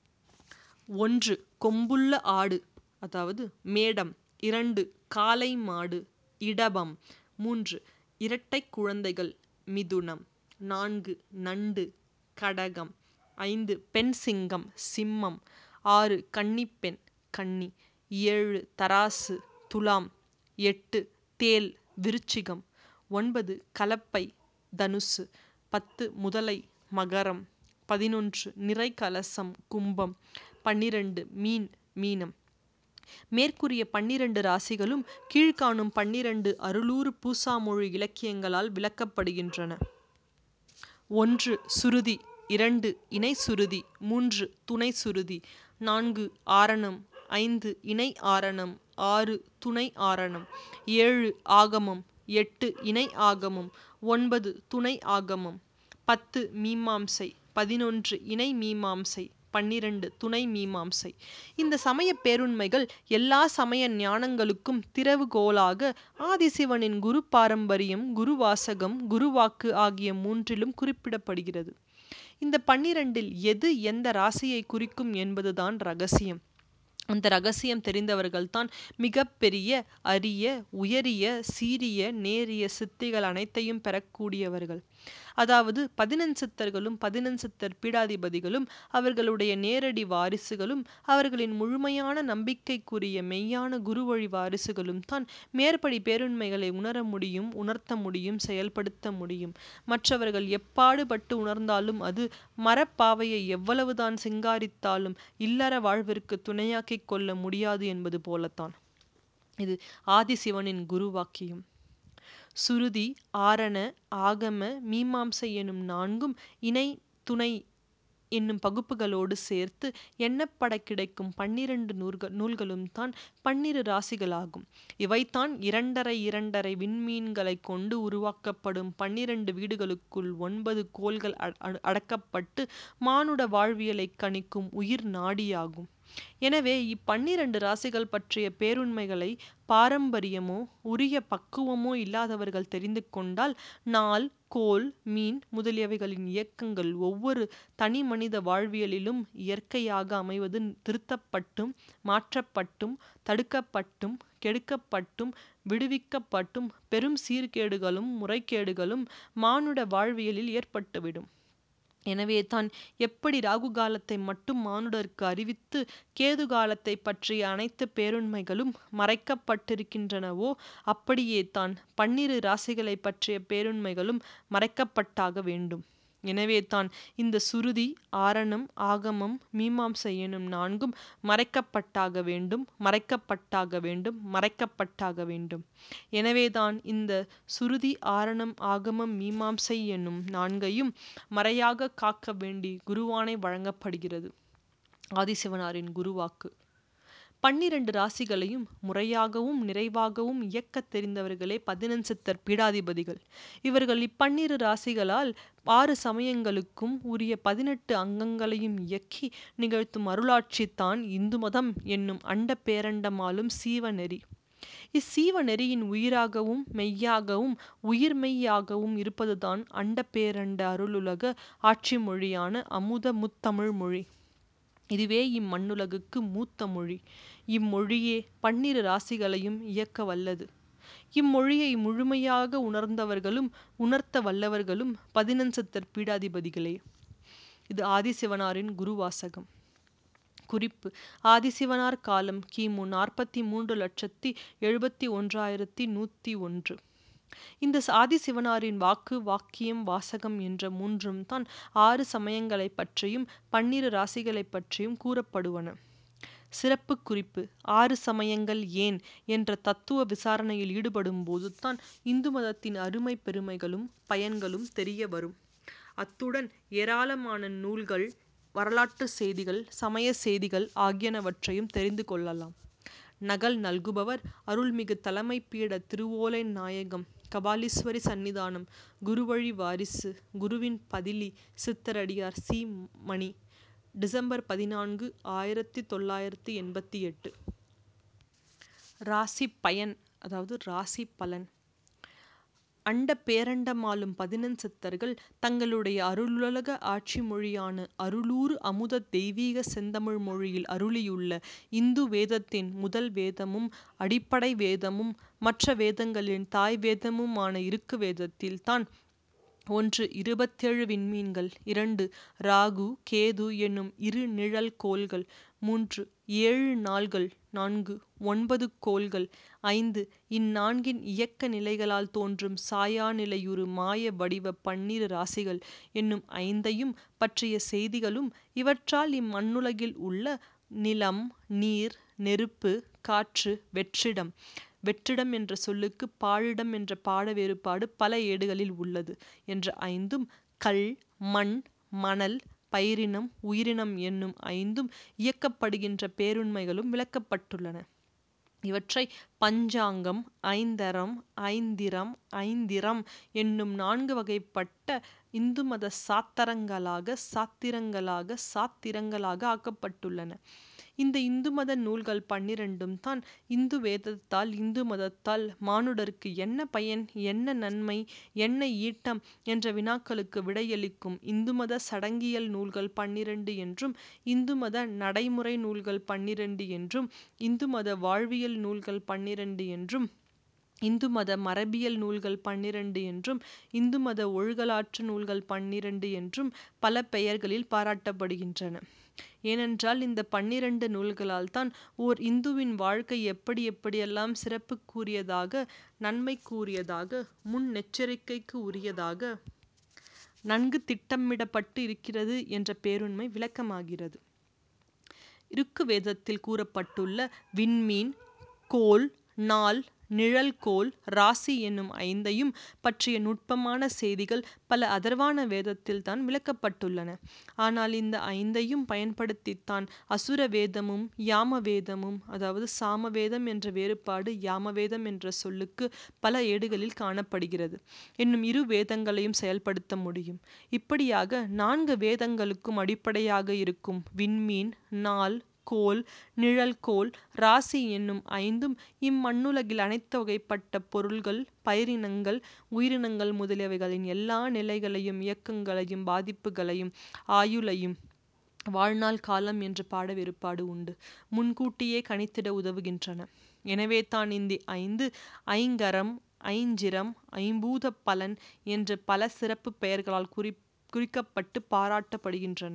[SPEAKER 2] ஒன்று கொம்புள்ள ஆடு அதாவது மேடம் இரண்டு காளை மாடு இடபம் மூன்று இரட்டை குழந்தைகள் மிதுனம் நான்கு நண்டு கடகம் ஐந்து பெண் சிங்கம் சிம்மம் ஆறு கன்னிப்பெண் கன்னி ஏழு தராசு துலாம் எட்டு தேல் விருச்சிகம் ஒன்பது கலப்பை தனுசு பத்து முதலை மகரம் பதினொன்று நிறைகலசம் கும்பம் பன்னிரண்டு மீன் மீனம் மேற்கூறிய பன்னிரண்டு ராசிகளும் கீழ்காணும் பன்னிரண்டு அருளூறு பூசாமொழி இலக்கியங்களால் விளக்கப்படுகின்றன ஒன்று சுருதி இரண்டு இணை சுருதி மூன்று துணை சுருதி நான்கு ஆரணம் ஐந்து இணை ஆரணம் ஆறு துணை ஆரணம் ஏழு ஆகமம் எட்டு இணை ஆகமம் ஒன்பது துணை ஆகமம் பத்து மீமாம்சை பதினொன்று இணை மீமாம்சை பன்னிரண்டு துணை மீமாம்சை இந்த சமய பேருண்மைகள் எல்லா சமய ஞானங்களுக்கும் திறவுகோலாக ஆதிசிவனின் குரு பாரம்பரியம் குருவாசகம் குருவாக்கு ஆகிய மூன்றிலும் குறிப்பிடப்படுகிறது இந்த பன்னிரண்டில் எது எந்த ராசியை குறிக்கும் என்பதுதான் ரகசியம் அந்த ரகசியம் தெரிந்தவர்கள்தான் மிகப்பெரிய அரிய உயரிய சீரிய நேரிய சித்திகள் அனைத்தையும் பெறக்கூடியவர்கள் அதாவது பதினெண்சித்தர்களும் பதினெண்சித்தர் பீடாதிபதிகளும் அவர்களுடைய நேரடி வாரிசுகளும் அவர்களின் முழுமையான நம்பிக்கைக்குரிய மெய்யான குருவழி வாரிசுகளும் தான் மேற்படி பேருண்மைகளை உணர முடியும் உணர்த்த முடியும் செயல்படுத்த முடியும் மற்றவர்கள் எப்பாடுபட்டு உணர்ந்தாலும் அது மரப்பாவையை எவ்வளவுதான் சிங்காரித்தாலும் இல்லற வாழ்விற்கு துணையாக்கிக் கொள்ள முடியாது என்பது போலத்தான் இது ஆதிசிவனின் குருவாக்கியம் சுருதி ஆரண ஆகம மீமாம்சை எனும் நான்கும் இணை துணை என்னும் பகுப்புகளோடு சேர்த்து எண்ணப்பட கிடைக்கும் பன்னிரண்டு நூல்கள் நூல்களும் தான் பன்னிரு ராசிகளாகும் இவைதான் இரண்டரை இரண்டரை விண்மீன்களை கொண்டு உருவாக்கப்படும் பன்னிரண்டு வீடுகளுக்குள் ஒன்பது கோள்கள் அடக்கப்பட்டு மானுட வாழ்வியலை கணிக்கும் உயிர் நாடியாகும் எனவே இப்பன்னிரண்டு ராசிகள் பற்றிய பேருண்மைகளை பாரம்பரியமோ உரிய பக்குவமோ இல்லாதவர்கள் தெரிந்து கொண்டால் நாள் கோள் மீன் முதலியவைகளின் இயக்கங்கள் ஒவ்வொரு தனி மனித வாழ்வியலிலும் இயற்கையாக அமைவது திருத்தப்பட்டும் மாற்றப்பட்டும் தடுக்கப்பட்டும் கெடுக்கப்பட்டும் விடுவிக்கப்பட்டும் பெரும் சீர்கேடுகளும் முறைகேடுகளும் மானுட வாழ்வியலில் ஏற்பட்டுவிடும் எனவே தான் எப்படி ராகு காலத்தை மட்டும் மானுடருக்கு அறிவித்து கேது காலத்தை பற்றிய அனைத்து பேருண்மைகளும் மறைக்கப்பட்டிருக்கின்றனவோ அப்படியே தான் பன்னிரு ராசிகளை பற்றிய பேருண்மைகளும் மறைக்கப்பட்டாக வேண்டும் எனவே தான் இந்த சுருதி ஆரணம் ஆகமம் மீமாம்சை எனும் நான்கும் மறைக்கப்பட்டாக வேண்டும் மறைக்கப்பட்டாக வேண்டும் மறைக்கப்பட்டாக வேண்டும் எனவேதான் இந்த சுருதி ஆரணம் ஆகமம் மீமாம்சை என்னும் நான்கையும் மறையாக காக்க வேண்டி குருவானை வழங்கப்படுகிறது ஆதிசிவனாரின் குருவாக்கு பன்னிரண்டு ராசிகளையும் முறையாகவும் நிறைவாகவும் இயக்கத் தெரிந்தவர்களே பதினெண்சித்தர் பீடாதிபதிகள் இவர்கள் இப்பன்னிரு ராசிகளால் ஆறு சமயங்களுக்கும் உரிய பதினெட்டு அங்கங்களையும் இயக்கி நிகழ்த்தும் அருளாட்சி தான் இந்து மதம் என்னும் அண்ட பேரண்டமாலும் சீவநெறி இச்சீவ நெறியின் உயிராகவும் மெய்யாகவும் உயிர்மெய்யாகவும் இருப்பதுதான் அண்ட பேரண்ட அருளுலக ஆட்சி மொழியான அமுத முத்தமிழ் மொழி இதுவே இம்மண்ணுலகுக்கு மூத்த மொழி இம்மொழியே பன்னிரு ராசிகளையும் இயக்க வல்லது இம்மொழியை முழுமையாக உணர்ந்தவர்களும் உணர்த்த வல்லவர்களும் பதினெண்சித்தர் பீடாதிபதிகளே இது ஆதிசிவனாரின் குருவாசகம் குறிப்பு ஆதிசிவனார் காலம் கிமு நாற்பத்தி மூன்று லட்சத்தி எழுபத்தி ஒன்றாயிரத்தி நூற்றி ஒன்று இந்த ஆதிசிவனாரின் வாக்கு வாக்கியம் வாசகம் என்ற மூன்றும் தான் ஆறு சமயங்களைப் பற்றியும் பன்னிரு ராசிகளைப் பற்றியும் கூறப்படுவன சிறப்பு குறிப்பு ஆறு சமயங்கள் ஏன் என்ற தத்துவ விசாரணையில் ஈடுபடும் போதுதான் இந்து மதத்தின் அருமை பெருமைகளும் பயன்களும் தெரிய வரும் அத்துடன் ஏராளமான நூல்கள் வரலாற்று செய்திகள் சமய செய்திகள் ஆகியனவற்றையும் தெரிந்து கொள்ளலாம் நகல் நல்குபவர் அருள்மிகு தலைமை பீட திருவோலை நாயகம் கபாலீஸ்வரி சந்நிதானம் குருவழி வாரிசு குருவின் பதிலி சித்தரடியார் சி மணி டிசம்பர் பதினான்கு ஆயிரத்தி தொள்ளாயிரத்தி எண்பத்தி எட்டு ராசி பயன் அதாவது ராசி பலன் அண்ட பேரண்டமாலும் பதினெண் சித்தர்கள் தங்களுடைய அருளுலக ஆட்சி மொழியான அருளூறு அமுத தெய்வீக செந்தமிழ் மொழியில் அருளியுள்ள இந்து வேதத்தின் முதல் வேதமும் அடிப்படை வேதமும் மற்ற வேதங்களின் தாய் வேதமுமான இருக்கு வேதத்தில் தான் ஒன்று இருபத்தேழு விண்மீன்கள் இரண்டு ராகு கேது என்னும் இரு நிழல் கோள்கள் மூன்று ஏழு நாள்கள் நான்கு ஒன்பது கோள்கள் ஐந்து இந்நான்கின் இயக்க நிலைகளால் தோன்றும் சாயாநிலையுறு மாய வடிவ பன்னிரு ராசிகள் என்னும் ஐந்தையும் பற்றிய செய்திகளும் இவற்றால் இம்மண்ணுலகில் உள்ள நிலம் நீர் நெருப்பு காற்று வெற்றிடம் வெற்றிடம் என்ற சொல்லுக்கு பாழிடம் என்ற பாட வேறுபாடு பல ஏடுகளில் உள்ளது என்ற ஐந்தும் கல் மண் மணல் பயிரினம் உயிரினம் என்னும் ஐந்தும் இயக்கப்படுகின்ற பேருண்மைகளும் விளக்கப்பட்டுள்ளன இவற்றை பஞ்சாங்கம் ஐந்தரம் ஐந்திரம் ஐந்திரம் என்னும் நான்கு வகைப்பட்ட இந்து மத சாத்தரங்களாக சாத்திரங்களாக சாத்திரங்களாக ஆக்கப்பட்டுள்ளன இந்த இந்து மத நூல்கள் பன்னிரண்டும் தான் இந்து வேதத்தால் இந்து மதத்தால் மானுடருக்கு என்ன பயன் என்ன நன்மை என்ன ஈட்டம் என்ற வினாக்களுக்கு விடையளிக்கும் இந்து மத சடங்கியல் நூல்கள் பன்னிரண்டு என்றும் இந்து மத நடைமுறை நூல்கள் பன்னிரண்டு என்றும் இந்து மத வாழ்வியல் நூல்கள் பன்னிரண்டு என்றும் இந்து மத மரபியல் நூல்கள் பன்னிரண்டு என்றும் இந்து மத ஒழுகலாற்று நூல்கள் பன்னிரண்டு என்றும் பல பெயர்களில் பாராட்டப்படுகின்றன ஏனென்றால் இந்த பன்னிரண்டு நூல்களால் தான் ஓர் இந்துவின் வாழ்க்கை எப்படி எப்படியெல்லாம் சிறப்புக்குரியதாக நன்மைக்குரியதாக முன்னெச்சரிக்கைக்கு உரியதாக நன்கு திட்டமிடப்பட்டு இருக்கிறது என்ற பேருண்மை விளக்கமாகிறது இருக்கு வேதத்தில் கூறப்பட்டுள்ள விண்மீன் கோள் நாள் நிழல்கோள் ராசி என்னும் ஐந்தையும் பற்றிய நுட்பமான செய்திகள் பல அதர்வான வேதத்தில் தான் விளக்கப்பட்டுள்ளன ஆனால் இந்த ஐந்தையும் பயன்படுத்தித்தான் அசுர வேதமும் யாம வேதமும் அதாவது சாம வேதம் என்ற வேறுபாடு யாமவேதம் என்ற சொல்லுக்கு பல ஏடுகளில் காணப்படுகிறது என்னும் இரு வேதங்களையும் செயல்படுத்த முடியும் இப்படியாக நான்கு வேதங்களுக்கும் அடிப்படையாக இருக்கும் விண்மீன் நாள் கோள் நிழல்கோள் ராசி என்னும் ஐந்தும் இம்மண்ணுலகில் அனைத்து வகைப்பட்ட பொருள்கள் பயிரினங்கள் உயிரினங்கள் முதலியவைகளின் எல்லா நிலைகளையும் இயக்கங்களையும் பாதிப்புகளையும் ஆயுளையும் வாழ்நாள் காலம் என்று பாட வேறுபாடு உண்டு முன்கூட்டியே கணித்திட உதவுகின்றன எனவே தான் இந்த ஐந்து ஐங்கரம் ஐஞ்சிரம் ஐம்பூத பலன் என்று பல சிறப்பு பெயர்களால் குறி குறிக்கப்பட்டு பாராட்டப்படுகின்றன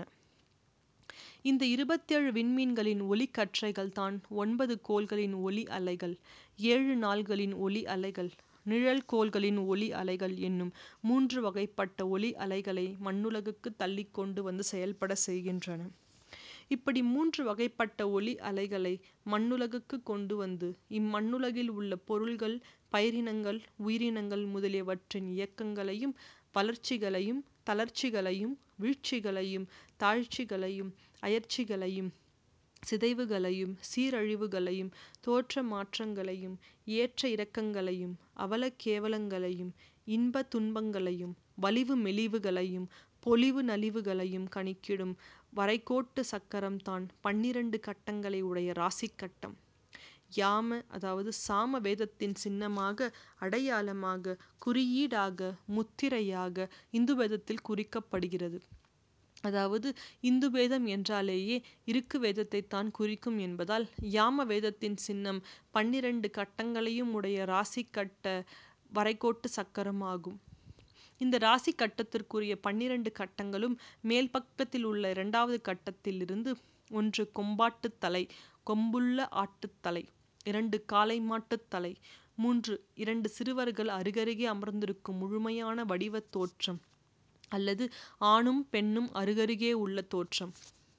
[SPEAKER 2] இந்த இருபத்தேழு விண்மீன்களின் ஒளிக்கற்றைகள் தான் ஒன்பது கோள்களின் ஒளி அலைகள் ஏழு நாள்களின் ஒளி அலைகள் நிழல் கோள்களின் ஒளி அலைகள் என்னும் மூன்று வகைப்பட்ட ஒளி அலைகளை மண்ணுலகுக்கு தள்ளிக் கொண்டு வந்து செயல்பட செய்கின்றன இப்படி மூன்று வகைப்பட்ட ஒளி அலைகளை மண்ணுலகுக்கு கொண்டு வந்து இம்மண்ணுலகில் உள்ள பொருள்கள் பயிரினங்கள் உயிரினங்கள் முதலியவற்றின் இயக்கங்களையும் வளர்ச்சிகளையும் தளர்ச்சிகளையும் வீழ்ச்சிகளையும் தாழ்ச்சிகளையும் அயற்சிகளையும் சிதைவுகளையும் சீரழிவுகளையும் தோற்ற மாற்றங்களையும் ஏற்ற இறக்கங்களையும் அவல கேவலங்களையும் இன்ப துன்பங்களையும் வலிவு மெலிவுகளையும் பொலிவு நலிவுகளையும் கணக்கிடும் வரைகோட்டு சக்கரம் தான் பன்னிரண்டு கட்டங்களை உடைய ராசிக் கட்டம் யாம அதாவது சாம வேதத்தின் சின்னமாக அடையாளமாக குறியீடாக முத்திரையாக இந்து வேதத்தில் குறிக்கப்படுகிறது அதாவது இந்து வேதம் என்றாலேயே இருக்கு வேதத்தை தான் குறிக்கும் என்பதால் யாம வேதத்தின் சின்னம் பன்னிரண்டு கட்டங்களையும் உடைய ராசி கட்ட வரைகோட்டு சக்கரம் ஆகும் இந்த ராசி கட்டத்திற்குரிய பன்னிரண்டு கட்டங்களும் மேல் பக்கத்தில் உள்ள இரண்டாவது கட்டத்திலிருந்து ஒன்று கொம்பாட்டுத் தலை கொம்புள்ள ஆட்டுத்தலை இரண்டு காளை மாட்டுத் தலை மூன்று இரண்டு சிறுவர்கள் அருகருகே அமர்ந்திருக்கும் முழுமையான வடிவத் தோற்றம் அல்லது ஆணும் பெண்ணும் அருகருகே உள்ள தோற்றம்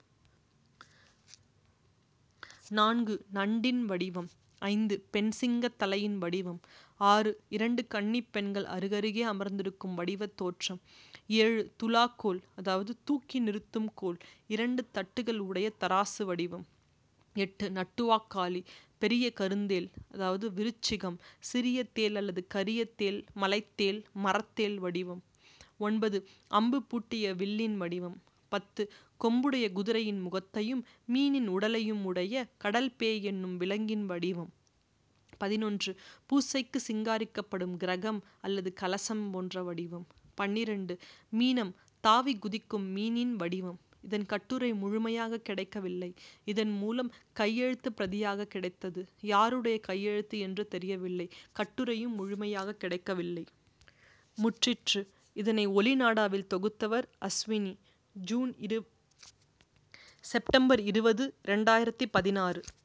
[SPEAKER 2] நான்கு நண்டின் வடிவம் ஐந்து பெண் சிங்கத் தலையின் வடிவம் ஆறு இரண்டு கன்னிப் பெண்கள் அருகருகே அமர்ந்திருக்கும் வடிவத் தோற்றம் ஏழு துலாக்கோல் அதாவது தூக்கி நிறுத்தும் கோல் இரண்டு தட்டுகள் உடைய தராசு வடிவம் எட்டு நட்டுவாக்காளி பெரிய கருந்தேல் அதாவது விருச்சிகம் சிறிய தேல் அல்லது கரிய தேல் மலைத்தேல் மரத்தேல் வடிவம் ஒன்பது அம்பு பூட்டிய வில்லின் வடிவம் பத்து கொம்புடைய குதிரையின் முகத்தையும் மீனின் உடலையும் உடைய கடல் பேய் என்னும் விலங்கின் வடிவம் பதினொன்று பூசைக்கு சிங்காரிக்கப்படும் கிரகம் அல்லது கலசம் போன்ற வடிவம் பன்னிரண்டு மீனம் தாவி குதிக்கும் மீனின் வடிவம் இதன் கட்டுரை முழுமையாக கிடைக்கவில்லை இதன் மூலம் கையெழுத்து பிரதியாக கிடைத்தது யாருடைய கையெழுத்து என்று தெரியவில்லை கட்டுரையும் முழுமையாக கிடைக்கவில்லை முற்றிற்று இதனை ஒலிநாடாவில் தொகுத்தவர் அஸ்வினி ஜூன் இரு செப்டம்பர் இருபது ரெண்டாயிரத்தி பதினாறு